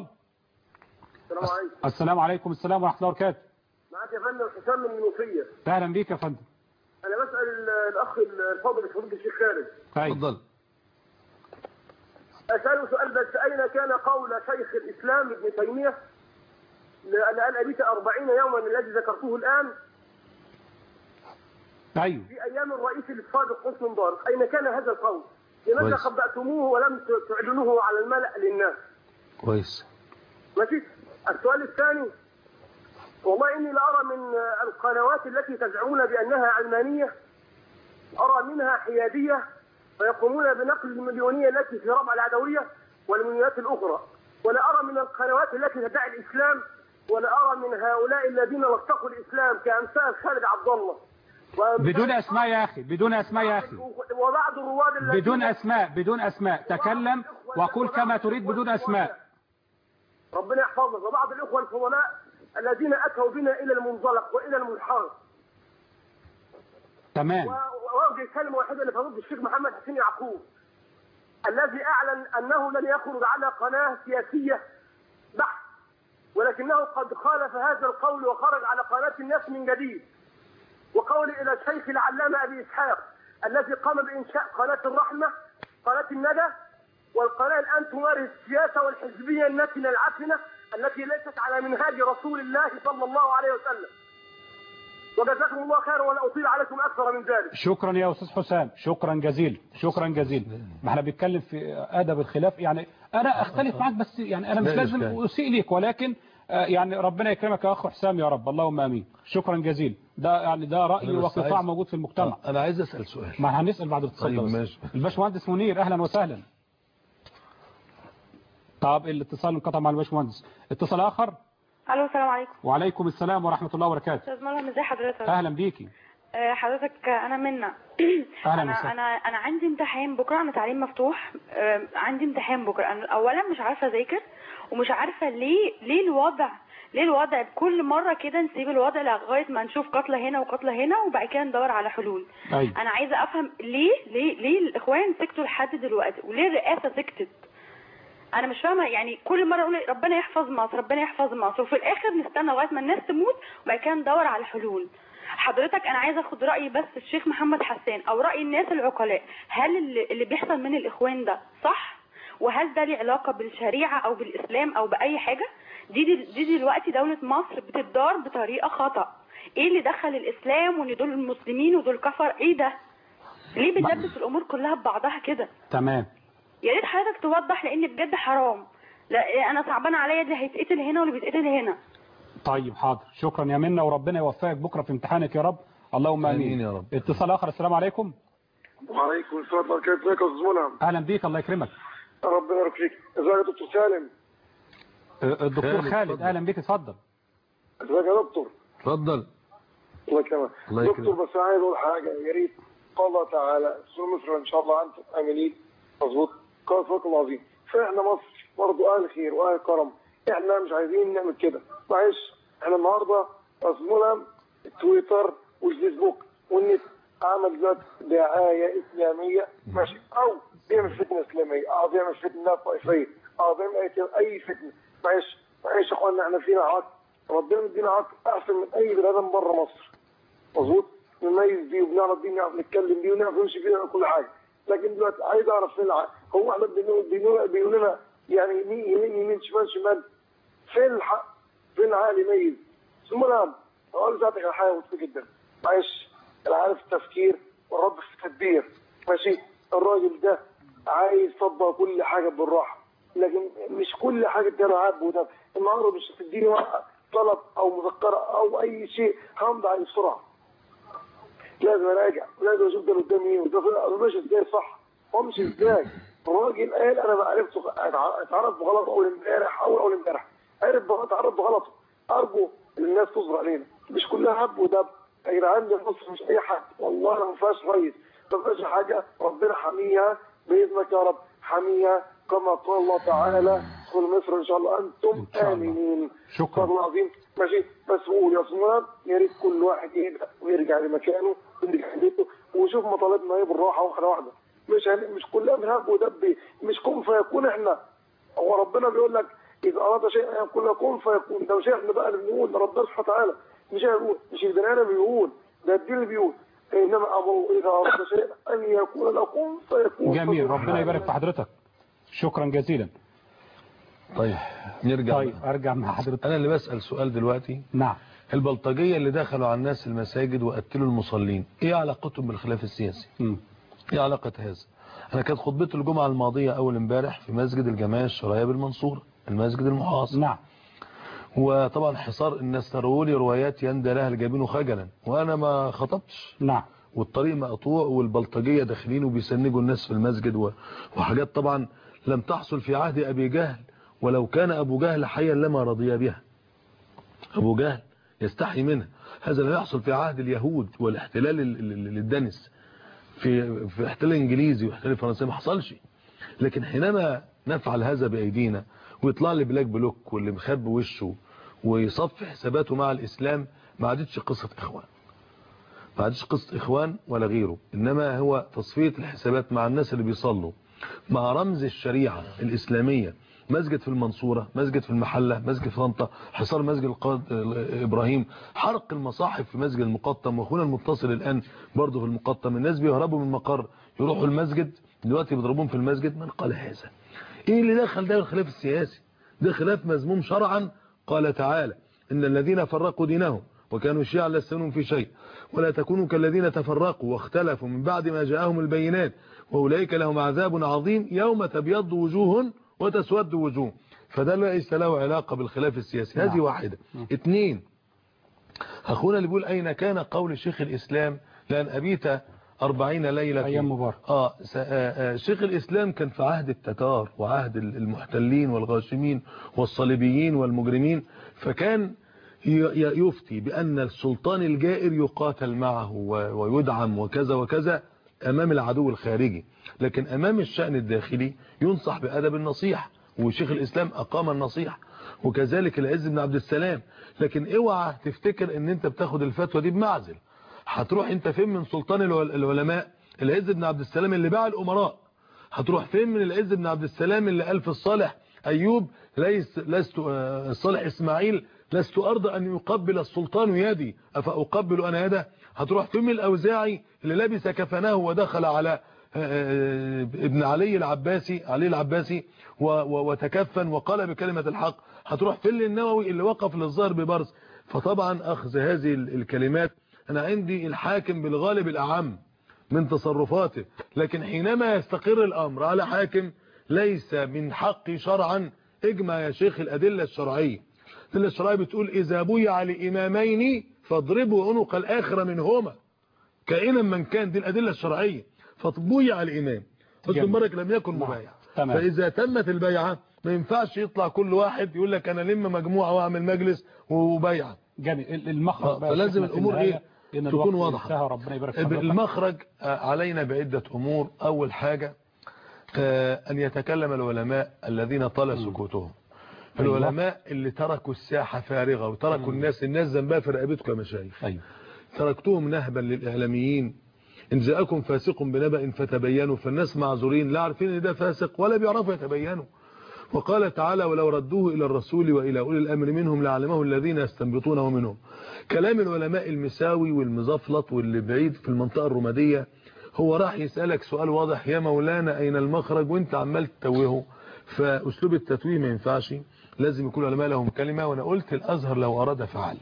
السلام عليكم السلام عليكم السلام ورحمة الله وبركاته معك يا فندم حسام من المنوفيه أهلا بيك يا فندم انا بسال ال- الاخ الفاضل فضيله الشيخ خالد اتفضل اساله سؤال بس اين كان قول شيخ الاسلام ابن تيميه لان قال ابيت أربعين يوما الذي ذكرته الان أيوه في ايام الرئيس الصادق حسني مبارك اين كان هذا القول؟ لماذا كويس. خبأتموه ولم ت- تعلنوه على الملأ للناس؟ كويس ماشي السؤال الثاني والله اني لارى من القنوات التي تزعمون بانها علمانيه ارى منها حياديه ويقومون بنقل المليونيه التي في ربع العدويه والمليونيات الاخرى ولا ارى من القنوات التي تدعي الاسلام ولا ارى من هؤلاء الذين لصقوا الاسلام كامثال خالد عبد الله وأمثال- بدون أسماء يا أخي بدون أسماء يا أخي وبعض الرواد الذين بدون أسماء بدون أسماء تكلم وقل كما تريد بدون أسماء ربنا يحفظك وبعض الاخوه الفضلاء الذين اتوا بنا الى المنزلق والى المنحرف تمام واوجه كلمه واحده لفضيله الشيخ محمد حسين يعقوب الذي اعلن انه لن يخرج على قناه سياسيه بحت ولكنه قد خالف هذا القول وخرج على قناه الناس من جديد وقول الى الشيخ العلامه ابي اسحاق الذي قام بانشاء قناه الرحمه قناه الندى والقناه الان تمارس السياسه والحزبيه النتنه العفنه التي ليست على منهاج رسول الله صلى الله عليه وسلم وجزاكم الله خيرا ولا اطيل عليكم اكثر من ذلك شكرا يا أستاذ حسام شكرا جزيلا شكرا جزيلا ما احنا بنتكلم في أدب الخلاف يعني أنا أختلف معك بس يعني أنا مش لا لازم إشكال. أسيء ليك ولكن آه، يعني ربنا يكرمك يا أخ حسام يا رب اللهم آمين شكرا جزيلا ده يعني ده رأي أنا بس وقطاع عايز- موجود في المجتمع أنا عايز أسأل سؤال ما هنسأل بعد الاتصال طيب ده بس. ماشي. الباشمهندس منير أهلا وسهلا طب الاتصال انقطع مع الباشمهندس اتصال آخر الو السلام عليكم وعليكم السلام ورحمة الله وبركاته استاذ مرهم ازي حضرتك أهلا بيكي آه، حضرتك آه، انا منى أهلا انا وسهلا انا انا عندي امتحان بكره انا تعليم مفتوح آه، عندي امتحان بكره انا اولا مش عارفه اذاكر ومش عارفه ليه ليه الوضع ليه الوضع كل مره كده نسيب الوضع لغايه ما نشوف قتله هنا وقتله هنا وبعد كده ندور على حلول أيوة. انا عايزه افهم ليه ليه ليه الاخوان سكتوا لحد دلوقتي وليه الرئاسه سكتت انا مش فاهمه يعني كل مره اقول ربنا يحفظ مصر ربنا يحفظ مصر وفي الاخر نستنى لغايه ما الناس تموت وبعد كده ندور على حلول حضرتك انا عايزه اخد راي بس الشيخ محمد حسان او راي الناس العقلاء هل اللي اللي بيحصل من الاخوان ده صح وهل ده ليه علاقه بالشريعه او بالاسلام او باي حاجه دي دي, دي دلوقتي دوله مصر بتدار بطريقه خطا ايه اللي دخل الاسلام وان دول المسلمين ودول كفر ايه ده ليه بتلبس الامور كلها ببعضها كده تمام يا ريت حضرتك توضح لان بجد حرام لا انا صعبانه عليا اللي هيتقتل هنا واللي بيتقتل هنا طيب حاضر شكرا يا منى وربنا يوفقك بكره في امتحانك يا رب اللهم امين آمين يا رب. اتصال اخر السلام عليكم وعليكم السلام ورحمة الله وبركاته ازيك يا استاذ ملهم اهلا بيك الله يكرمك ربنا يبارك فيك ازيك يا دكتور سالم أه، الدكتور خالد، خالد اتفضل. اهلا بيك اتفضل ازيك يا دكتور اتفضل الله يكرمك الله يكرمك. دكتور بس عايز اقول حاجه يا ريت قال الله تعالى سوره مصر ان شاء الله انتم امنين مظبوط قال صدق الله العظيم فاحنا مصر برضه اهل خير واهل كرم احنا مش عايزين نعمل كده معلش احنا النهارده ملهم التويتر والفيسبوك والنت عمل دلوقتي دعايه اسلاميه ماشي او بيعمل فتنه اسلاميه او بيعمل فتنه طائفيه او بيعمل اي اي فتنه معلش معلش يا اخوانا احنا فينا عقل ربنا مدينا عقل احسن من اي بني ادم بره مصر مظبوط نميز بيه وبنعرف بيه نعرف نتكلم بيه ونعرف نمشي بيه ونعمل كل حاجه لكن دلوقتي عايز اعرف فين العقل هو احنا بنقول بنقول بيقول لنا يعني يمين يمين يمين شمال شمال فين الحق فين العقل يميز ثم نعم اقول ذاتك على حاجه مهمه جدا معلش العقل في التفكير والرب في التدبير ماشي الراجل ده عايز يطبق كل حاجه بالراحه لكن مش كل حاجه تديها عب وده النهارده مش هتديني ورقة طلب او مذكره او اي شيء همضي عليه بسرعه لازم اراجع ولازم اشوف ده قدام مين وده ده ماشي ازاي صح هو مش ازاي الراجل قال انا ما عرفته اتع- اتعرف بغلط اول امبارح اول اول امبارح عرف بغ- اتعرف بغلطه ارجو ان الناس تصبر علينا مش كلها هب ودب يا جدعان ده مصر مش اي حد والله ما فيهاش ريس ما فيهاش حاجه ربنا حميها باذنك يا رب حميها كما قال الله تعالى ادخل مصر ان شاء الله انتم امنين شكرا الله العظيم ماشي بس قول يا صنوان يا ريت كل واحد يهدى ويرجع لمكانه ويرجع لبيته ويشوف مطالبنا ايه بالراحه واحده واحده مش هن... مش كلها بنهب ودب مش كن فيكون احنا هو ربنا بيقول لك اذا اراد شيئا ان يقول له كن فيكون ده مش احنا بقى اللي بنقول ده ربنا سبحانه وتعالى مش احنا بنقول مش البني ادم بيقول ده الدين اللي بيقول انما امره اذا اراد شيئا ان يقول له كن فيكون جميل ربنا يبارك في حضرتك شكرا جزيلا طيب نرجع طيب ارجع مع حضرتك انا اللي بسأل سؤال دلوقتي نعم البلطجية اللي دخلوا على الناس المساجد وقتلوا المصلين ايه علاقتهم بالخلاف السياسي مم. ايه علاقة هذا انا كانت خطبتي الجمعة الماضية اول امبارح في مسجد الجماعة الشرعية بالمنصورة المسجد المحاصر نعم وطبعا حصار الناس تروا لي روايات يندى لها الجبين خجلا وانا ما خطبتش نعم والطريق مقطوع والبلطجية داخلين وبيسنجوا الناس في المسجد و- وحاجات طبعا لم تحصل في عهد ابي جهل ولو كان ابو جهل حيا لما رضي بها ابو جهل يستحي منها هذا لا يحصل في عهد اليهود والاحتلال ال- ال- ال- الدنس في في احتلال انجليزي واحتلال فرنسي ما حصلش لكن حينما نفعل هذا بايدينا ويطلع لي بلاك بلوك واللي مخبي وشه ويصفي حساباته مع الاسلام ما عادتش قصه اخوان ما عادش قصه اخوان ولا غيره انما هو تصفيه الحسابات مع الناس اللي بيصلوا مع رمز الشريعه الاسلاميه مسجد في المنصورة مسجد في المحلة مسجد في طنطا حصار مسجد القائد إبراهيم حرق المصاحف في مسجد المقطم واخونا المتصل الآن برضه في المقطم الناس بيهربوا من المقر يروحوا المسجد دلوقتي بيضربون في المسجد من قال هذا ايه اللي دخل ده الخلاف السياسي ده خلاف مذموم شرعا قال تعالى إن الذين فرقوا دينهم وكانوا شيعا لست منهم في شيء ولا تكونوا كالذين تفرقوا واختلفوا من بعد ما جاءهم البينات وأولئك لهم عذاب عظيم يوم تبيض وجوه وتسود وجوه فده ليس له علاقة بالخلاف السياسي هذه واحدة اثنين أخونا اللي بيقول أين كان قول شيخ الإسلام لأن أبيت أربعين ليلة أيام مبارك آه س- آه، آه، شيخ الإسلام كان في عهد التتار وعهد المحتلين والغاشمين والصليبيين والمجرمين فكان ي- ي- يفتي بأن السلطان الجائر يقاتل معه و- ويدعم وكذا وكذا أمام العدو الخارجي لكن أمام الشأن الداخلي ينصح بأدب النصيحة وشيخ الإسلام أقام النصيحة وكذلك العز بن عبد السلام لكن اوعى تفتكر ان انت بتاخد الفتوى دي بمعزل هتروح انت فين من سلطان العل- العلماء العز بن عبد السلام اللي باع الامراء هتروح فين من العز بن عبد السلام اللي قال في الصالح ايوب ليس لست آه، الصالح اسماعيل لست ارضى ان يقبل السلطان يدي افاقبل انا يده هتروح فين من الاوزاعي اللي لبس كفنه ودخل على آه، آه، ابن علي العباسي علي العباسي و- و- وتكفن وقال بكلمة الحق هتروح فين للنووي اللي وقف للظاهر ببرز فطبعا اخذ هذه ال- الكلمات انا عندي الحاكم بالغالب الاعم من تصرفاته لكن حينما يستقر الامر على حاكم ليس من حقي شرعا اجمع يا شيخ الأدلة الشرعية الأدلة الشرعية بتقول إذا بيع لإمامين فاضربوا عنق الآخر منهما كائنا من كان دي الأدلة الشرعية فبيع الإمام حسن جميل. مبارك لم يكن مبايع تمام. فإذا تمت البيعة ما ينفعش يطلع كل واحد يقول لك أنا لم مجموعة وأعمل مجلس وبيعة جميل المخرج بقى فلازم شيخنا في الأمور النهاية إيه إن تكون الوقت واضحة انتهى، ربنا يبارك في حضرتك. المخرج آه، علينا بعدة أمور أول حاجة آه، أن يتكلم العلماء الذين طال سكوتهم أيوة. العلماء اللي تركوا الساحة فارغة وتركوا الناس الناس ذنبها في رقبتكم يا مشايخ أيوة. تركتهم نهبا للإعلاميين إن جاءكم فاسق بنبأ فتبينوا فالناس معذورين لا عارفين إن ده فاسق ولا بيعرفوا يتبينوا وقال تعالى ولو ردوه إلى الرسول وإلى أولي الأمر منهم لعلمه الذين يستنبطونه منهم كلام العلماء المساوي والمزفلط واللي بعيد في المنطقة الرمادية هو راح يسألك سؤال واضح يا مولانا أين المخرج وانت عمال تتوهه فأسلوب التتويه ما ينفعش لازم يكون العلماء لهم كلمة وأنا قلت الأزهر لو أراد فعل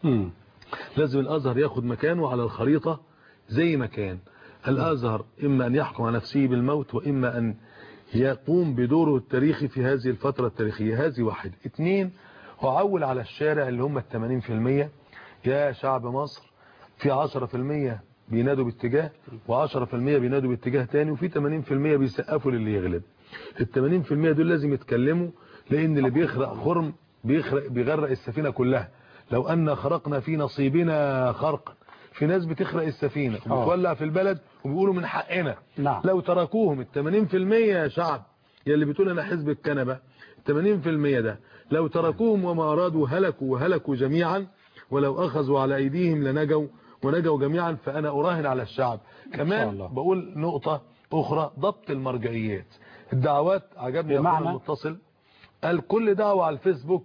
لازم الأزهر ياخد مكانه على الخريطة زي ما كان الأزهر إما أن يحكم على نفسه بالموت وإما أن يقوم بدوره التاريخي في هذه الفترة التاريخية هذه واحد اثنين وعول على الشارع اللي هم الثمانين في المية يا شعب مصر في عشرة في المية بينادوا باتجاه وعشرة في المية بينادوا باتجاه تاني وفي ثمانين في المية بيسقفوا للي يغلب الثمانين في المية دول لازم يتكلموا لأن اللي بيخرق خرم بيخرق بيغرق السفينة كلها لو أن خرقنا في نصيبنا خرقا في ناس بتخرق السفينة وبتولع في البلد وبيقولوا من حقنا نعم. لو تركوهم ال 80% يا شعب يا اللي بتقول انا حزب الكنبة 80% ده لو تركوهم وما أرادوا هلكوا وهلكوا جميعا ولو أخذوا على أيديهم لنجوا ونجوا جميعا فأنا أراهن على الشعب كمان بقول نقطة أخرى ضبط المرجعيات الدعوات عجبني بمعنى؟ أخونا المتصل قال كل دعوة على الفيسبوك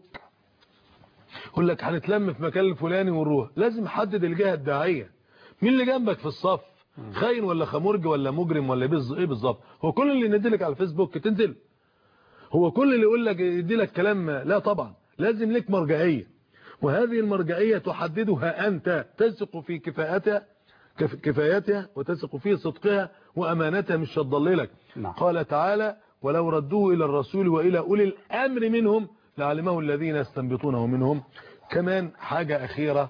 يقول لك هنتلم في مكان الفلاني ونروح لازم حدد الجهة الداعية مين اللي جنبك في الصف خاين ولا خمرج ولا مجرم ولا بز- ايه بالظبط هو كل اللي ينزل لك على الفيسبوك تنزل هو كل اللي يقول لك يدي لك كلام لا طبعا لازم لك مرجعية وهذه المرجعية تحددها أنت تثق في كفاءتها كف- كفايتها وتثق في صدقها وأمانتها مش هتضللك نعم. قال تعالى ولو ردوه إلى الرسول وإلى أولي الأمر منهم لعلمه الذين يستنبطونه منهم كمان حاجة أخيرة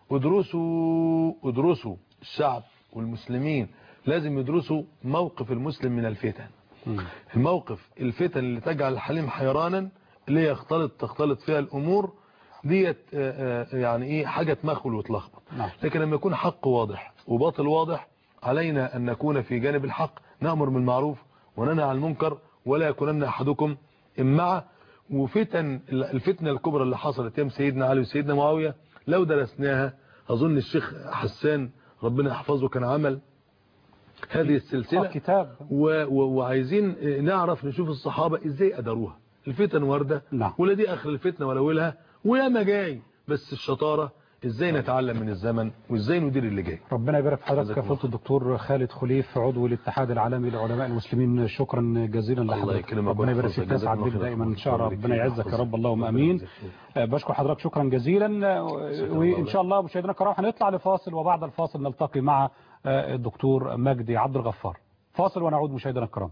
ادرسوا ادرسوا الشعب والمسلمين لازم يدرسوا موقف المسلم من الفتن الموقف الفتن اللي تجعل الحليم حيرانا اللي هي يختلط تختلط فيها الأمور ديت آه، آه، يعني ايه حاجة تمخل وتلخبط نعم. لكن لما يكون حق واضح وباطل واضح علينا أن نكون في جانب الحق نأمر بالمعروف وننهى عن المنكر ولا يكونن أحدكم إمعة وفتن الفتنة الكبرى اللي حصلت يوم سيدنا علي وسيدنا معاوية لو درسناها أظن الشيخ حسان ربنا يحفظه كان عمل هذه السلسلة كتاب و و وعايزين نعرف نشوف الصحابة ازاي أداروها الفتن واردة نعم. ولا دي آخر الفتنة ولا أولها وياما جاي بس الشطارة ازاي نتعلم من الزمن وازاي ندير اللي جاي ربنا يبارك في حضرتك جزاكم فضيله الدكتور خالد خليف عضو الاتحاد العالمي لعلماء المسلمين شكرا جزيلا لحضرتك يكرمك ربنا يبارك ويحفظك. فيك نسعد جزاكم بك الله دائما خير. ان شاء الله الله ربنا يبارك يعزك فيك. يا رب اللهم ربنا امين يجزيك خير. آه، بشكر حضرتك شكرا جزيلا آه، وان شاء الله مشاهدينا الكرام هنطلع لفاصل وبعد الفاصل نلتقي مع آه، الدكتور مجدي عبد الغفار فاصل ونعود مشاهدينا الكرام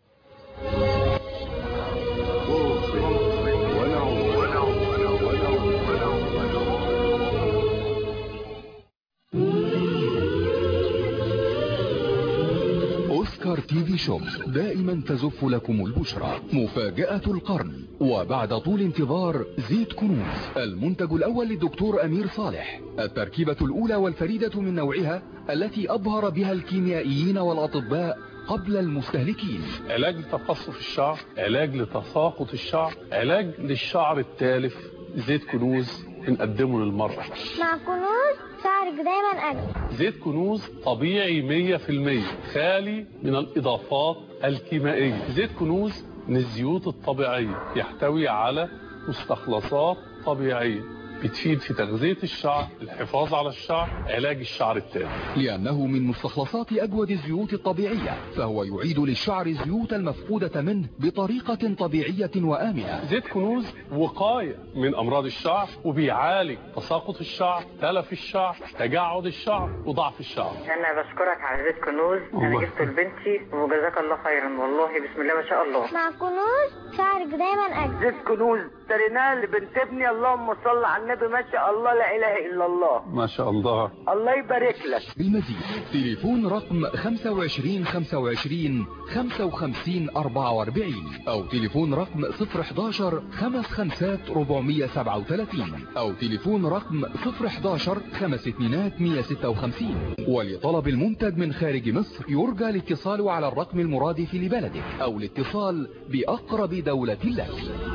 أوسكار تي في شوب دائما تزف لكم البشرى مفاجأة القرن وبعد طول انتظار زيت كنوز المنتج الأول للدكتور أمير صالح التركيبة الأولى والفريدة من نوعها التي أبهر بها الكيميائيين والأطباء قبل المستهلكين علاج لتقصف الشعر علاج لتساقط الشعر علاج للشعر التالف زيت كنوز بنقدمه للمرأة مع كنوز شعرك دايما أجمل زيت كنوز طبيعي 100% خالي من الإضافات الكيميائية زيت كنوز من الزيوت الطبيعية يحتوي على مستخلصات طبيعية بتفيد في تغذية الشعر الحفاظ على الشعر علاج الشعر التالف لأنه من مستخلصات أجود الزيوت الطبيعية فهو يعيد للشعر الزيوت المفقودة منه بطريقة طبيعية وآمنة زيت كنوز وقاية من أمراض الشعر وبيعالج تساقط الشعر تلف الشعر تجعد الشعر وضعف الشعر انا بشكرك على زيت كنوز انا جبته لبنتي وجزاك الله خيرا والله بسم الله ما شاء الله مع كنوز شعرك دايما أجمل زيت كنوز اشتريناه لبنت ابني اللهم صل على النبي ما شاء الله لا اله الا الله ما شاء الله الله يبارك لك بالمزيد تليفون رقم 25 25 55 44 أو تليفون رقم 011 55 437 أو تليفون رقم 011 52 156 ولطلب المنتج من خارج مصر يرجى الاتصال على الرقم المرادف لبلدك أو الاتصال بأقرب دولة لك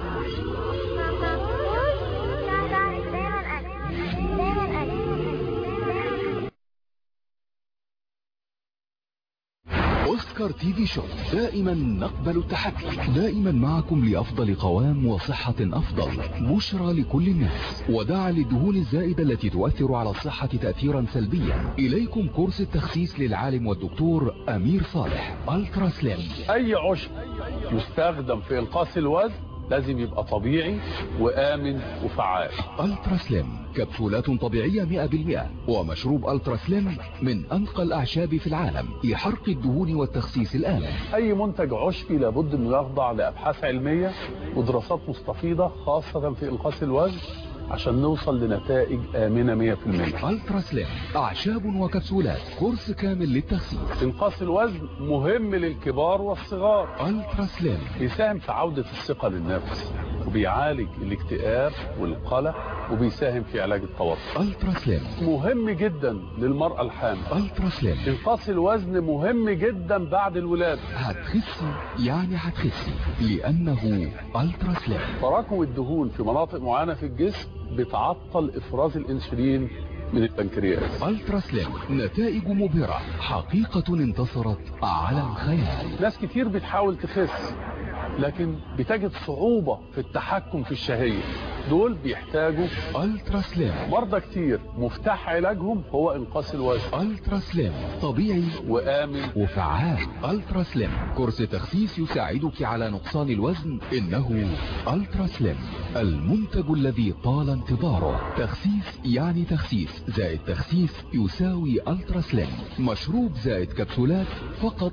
أوسكار تي في شوب دائما نقبل التحدي دائما معكم لأفضل قوام وصحة أفضل بشرى لكل الناس ودعا للدهون الزائدة التي تؤثر على الصحة تأثيرا سلبيا إليكم كورس التخسيس للعالم والدكتور أمير صالح ألترا سليم أي عشب يستخدم في إنقاص الوزن لازم يبقى طبيعي وآمن وفعال ألترا سليم كبسولات طبيعية 100% ومشروب ألترا سليم من أنقى الأعشاب في العالم لحرق الدهون والتخسيس الآمن أي منتج عشبي لابد أنه يخضع لأبحاث علمية ودراسات مستفيضة خاصة في إنقاص الوزن عشان نوصل لنتائج آمنة 100% ألترا سليم أعشاب وكبسولات كورس كامل للتخسيس إنقاص الوزن مهم للكبار والصغار ألترا سليم بيساهم في عودة الثقة للنفس وبيعالج الاكتئاب والقلق وبيساهم في علاج التوتر ألترا سليم مهم جدا للمرأة الحامل ألترا سليم إنقاص الوزن مهم جدا بعد الولادة هتخسي يعني هتخسي لأنه ألترا سليم تراكم الدهون في مناطق معينة في الجسم بتعطل إفراز الأنسولين من البنكرياس ألترا سليم نتائج مبهرة حقيقة انتصرت على الخيال ناس كتير بتحاول تخس لكن بتجد صعوبة في التحكم في الشهية دول بيحتاجوا ألترا سليم مرضى كتير مفتاح علاجهم هو إنقاص الوزن ألترا سليم طبيعي وآمن وفعال ألترا سليم كورس تخسيس يساعدك على نقصان الوزن إنه ألترا سليم المنتج الذي طال انتظاره تخسيس يعني تخسيس زائد تخسيس يساوي ألترا سليم مشروب زائد كبسولات فقط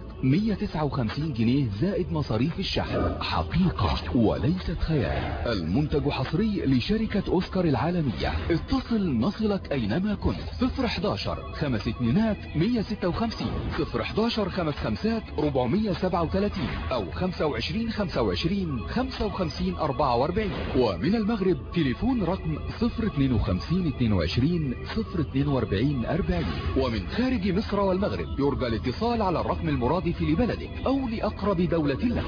159 جنيه زائد مصاريف الشحن حقيقة وليست خيال المنتج حصري لشركة أوسكار العالمية اتصل نصلك أينما كنت 011 خمس اتنينات 156 011 خمس خمسات 437 أو 25 25 55 44 ومن المغرب تليفون رقم 052 22 042 40 ومن خارج مصر والمغرب يرجى الاتصال على الرقم المرادف لبلدك أو لأقرب دولة لك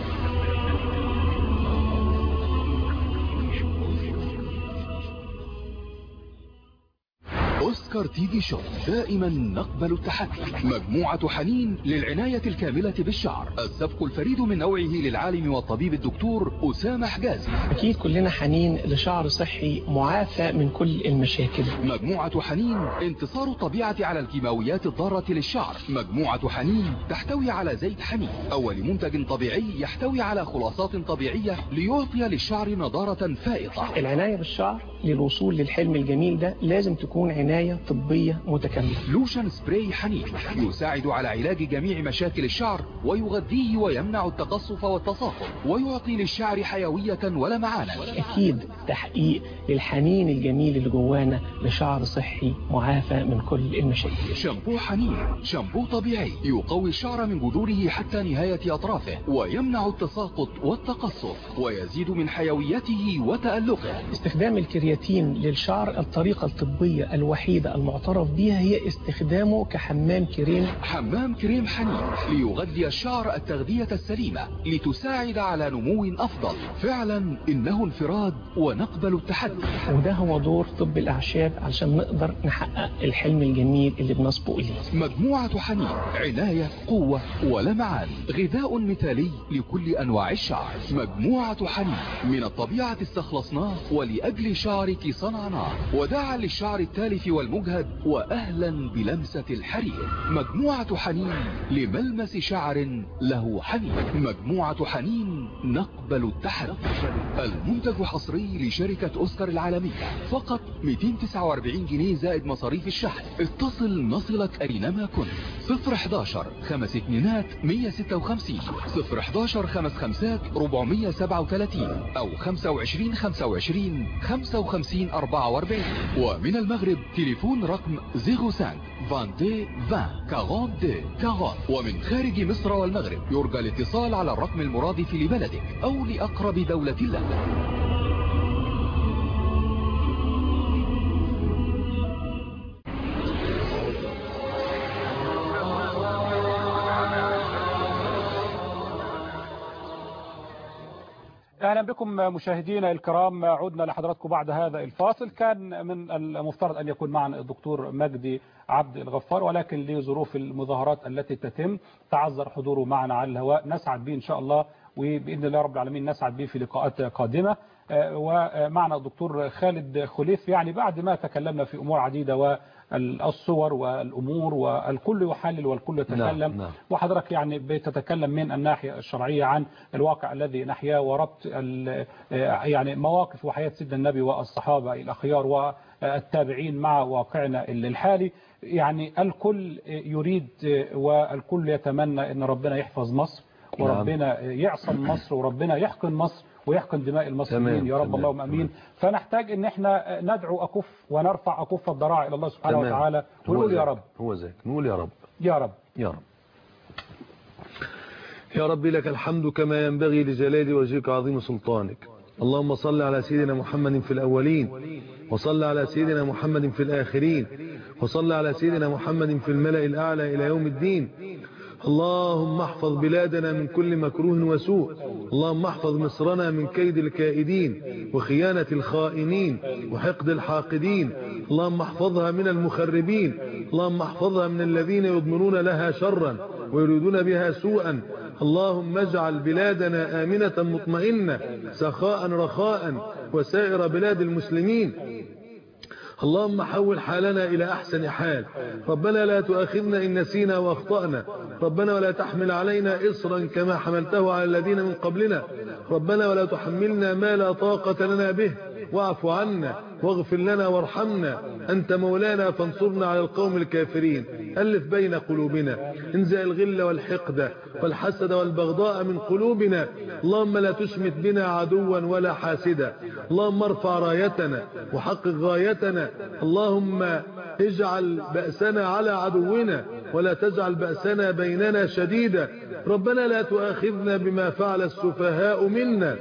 أوسكار تي في شو دائما نقبل التحدي مجموعة حنين للعناية الكاملة بالشعر السبق الفريد من نوعه للعالم والطبيب الدكتور أسامة حجازي أكيد كلنا حنين لشعر صحي معافى من كل المشاكل مجموعة حنين انتصار الطبيعة على الكيماويات الضارة للشعر مجموعة حنين تحتوي على زيت حنين أول منتج طبيعي يحتوي على خلاصات طبيعية ليعطي للشعر نضارة فائقة العناية بالشعر للوصول للحلم الجميل ده لازم تكون عناية طبية متكاملة لوشن سبراي حنين يساعد على علاج جميع مشاكل الشعر ويغذيه ويمنع التقصف والتساقط ويعطي للشعر حيوية ولمعانا أكيد تحقيق للحنين الجميل اللي جوانا لشعر صحي معافى من كل المشاكل شامبو حنين شامبو طبيعي يقوي الشعر من جذوره حتى نهاية أطرافه ويمنع التساقط والتقصف ويزيد من حيويته وتألقه استخدام الكرياتين للشعر الطريقة الطبية الوحيدة المعترف بها هي استخدامه كحمام كريم حمام كريم حنين ليغذي الشعر التغذية السليمة لتساعد على نمو أفضل فعلا إنه انفراد ونقبل التحدي وده هو دور طب الأعشاب علشان نقدر نحقق الحلم الجميل اللي بنصبو إليه مجموعة حنين عناية قوة ولمعان غذاء مثالي لكل أنواع الشعر مجموعة حنين من الطبيعة استخلصناه ولأجل شعرك صنعناه وداعا للشعر التالف والمجهد وأهلا بلمسة الحرير مجموعة حنين لملمس شعر له حنين مجموعة حنين نقبل التحدي المنتج حصري لشركة أوسكار العالمية فقط 249 جنيه زائد مصاريف الشحن اتصل نصلك أينما كنت 011 خمس اتنينات 156 011 خمس خمسات 437 أو 25 25 55 44 ومن المغرب تليفون رقم 05 22 20 42 40 ومن خارج مصر والمغرب يرجى الاتصال على الرقم المرادف لبلدك أو لأقرب دولة لك اهلا بكم مشاهدينا الكرام عدنا لحضراتكم بعد هذا الفاصل كان من المفترض ان يكون معنا الدكتور مجدي عبد الغفار ولكن لظروف المظاهرات التي تتم تعذر حضوره معنا على الهواء نسعد به ان شاء الله وباذن الله رب العالمين نسعد به في لقاءات قادمه ومعنا الدكتور خالد خليف يعني بعد ما تكلمنا في امور عديده والصور والامور والكل يحلل والكل يتكلم نعم، نعم. وحضرتك يعني بتتكلم من الناحيه الشرعيه عن الواقع الذي نحياه وربط ال- يعني مواقف وحياه سيدنا النبي والصحابه الاخيار والتابعين مع واقعنا الحالي يعني الكل يريد والكل يتمنى ان ربنا يحفظ مصر نعم. وربنا يعصم مصر وربنا يحقن مصر ويحقن دماء المصريين تمام، يا رب تمام، اللهم امين فنحتاج ان احنا ندعو اكف ونرفع اكف الضراعه الى الله سبحانه تمام. وتعالى هو ونقول يا ذاك، رب هو ذاك نقول يا رب يا رب يا رب يا رب لك الحمد كما ينبغي لجلال وجهك عظيم سلطانك اللهم صل على سيدنا محمد في الأولين وصل على سيدنا محمد في الآخرين وصل على سيدنا محمد في الملأ الأعلى إلى يوم الدين اللهم احفظ بلادنا من كل مكروه وسوء اللهم احفظ مصرنا من كيد الكائدين وخيانة الخائنين وحقد الحاقدين اللهم احفظها من المخربين اللهم احفظها من الذين يضمرون لها شرا ويريدون بها سوءا اللهم اجعل بلادنا آمنة مطمئنة سخاء رخاء وسائر بلاد المسلمين اللهم حول حالنا إلى أحسن حال ربنا لا تؤاخذنا إن نسينا وأخطأنا ربنا ولا تحمل علينا إصرا كما حملته على الذين من قبلنا ربنا ولا تحملنا ما لا طاقة لنا به واعف عنا واغفر لنا وارحمنا أنت مولانا فانصرنا على القوم الكافرين ألف بين قلوبنا انزع الغل والحقد والحسد والبغضاء من قلوبنا اللهم لا تشمت بنا عدوا ولا حاسدا اللهم ارفع رايتنا وحقق غايتنا اللهم اجعل بأسنا على عدونا ولا تجعل بأسنا بيننا شديدا ربنا لا تؤاخذنا بما فعل السفهاء منا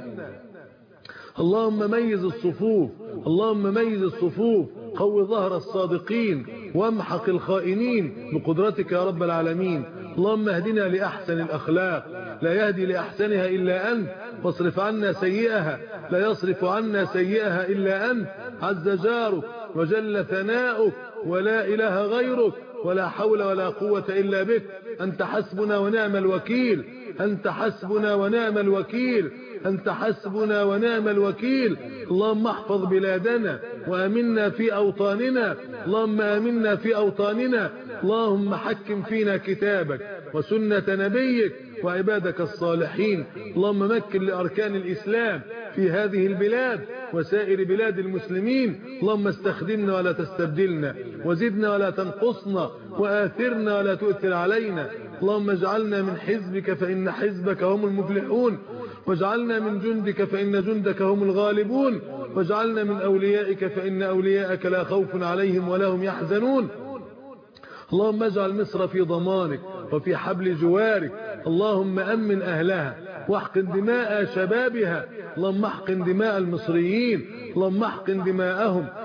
اللهم ميز الصفوف اللهم ميز الصفوف قو ظهر الصادقين وامحق الخائنين بقدرتك يا رب العالمين اللهم اهدنا لأحسن الأخلاق لا يهدي لأحسنها إلا أنت واصرف عنا سيئها لا يصرف عنا سيئها إلا أنت عز جارك وجل ثناؤك ولا إله غيرك ولا حول ولا قوة إلا بك أنت حسبنا ونعم الوكيل أنت حسبنا ونعم الوكيل أنت حسبنا ونعم الوكيل اللهم احفظ بلادنا وأمنا في أوطاننا اللهم أمنا في أوطاننا اللهم حكم فينا كتابك وسنة نبيك وعبادك الصالحين اللهم مكن لأركان الإسلام في هذه البلاد وسائر بلاد المسلمين اللهم استخدمنا ولا تستبدلنا وزدنا ولا تنقصنا وآثرنا ولا تؤثر علينا اللهم اجعلنا من حزبك فإن حزبك هم المفلحون واجعلنا من جندك فإن جندك هم الغالبون واجعلنا من أوليائك فإن أولياءك لا خوف عليهم ولا هم يحزنون اللهم اجعل مصر في ضمانك وفي حبل جوارك اللهم أمن أهلها واحقن دماء شبابها اللهم احقن دماء المصريين اللهم احقن دماءهم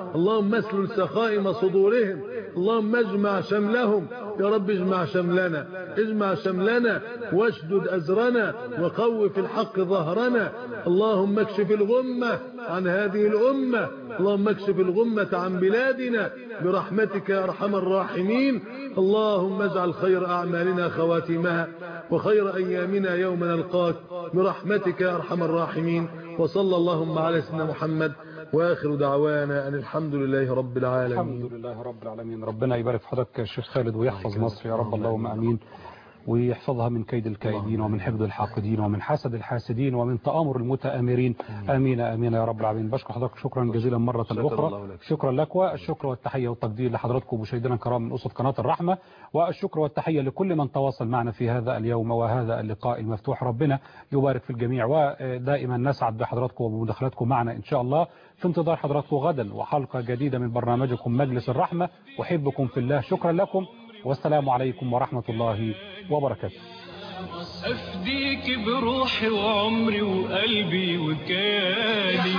اللهم اسلل سخائم صدورهم اللهم اجمع شملهم يا رب اجمع شملنا اجمع شملنا واشدد أزرنا وقو في الحق ظهرنا اللهم اكشف الغمة عن هذه الأمة اللهم اكشف الغمة عن بلادنا برحمتك يا أرحم الراحمين اللهم اجعل خير أعمالنا خواتمها وخير أيامنا يوم نلقاك برحمتك يا أرحم الراحمين وصلى اللهم على سيدنا محمد واخر دعوانا ان الحمد لله رب العالمين الحمد لله رب العالمين ربنا يبارك في حضرتك يا شيخ خالد ويحفظ مصر يا رب اللهم امين ويحفظها من كيد الكائدين ومن حقد الحاقدين ومن حسد الحاسدين ومن تآمر المتآمرين آمين آمين يا رب العالمين بشكر حضرتك شكرا جزيلا مرة أخرى شكرا لك والشكر والتحية والتقدير لحضراتكم مشاهدينا الكرام من أسرة قناة الرحمة والشكر والتحية لكل من تواصل معنا في هذا اليوم وهذا اللقاء المفتوح ربنا يبارك في الجميع ودائما نسعد بحضراتكم وبمداخلاتكم معنا إن شاء الله في انتظار حضراتكم غدا وحلقة جديدة من برنامجكم مجلس الرحمة أحبكم في الله شكرا لكم والسلام عليكم ورحمة الله وبركاته أفديك بروحي وعمري وقلبي وكياني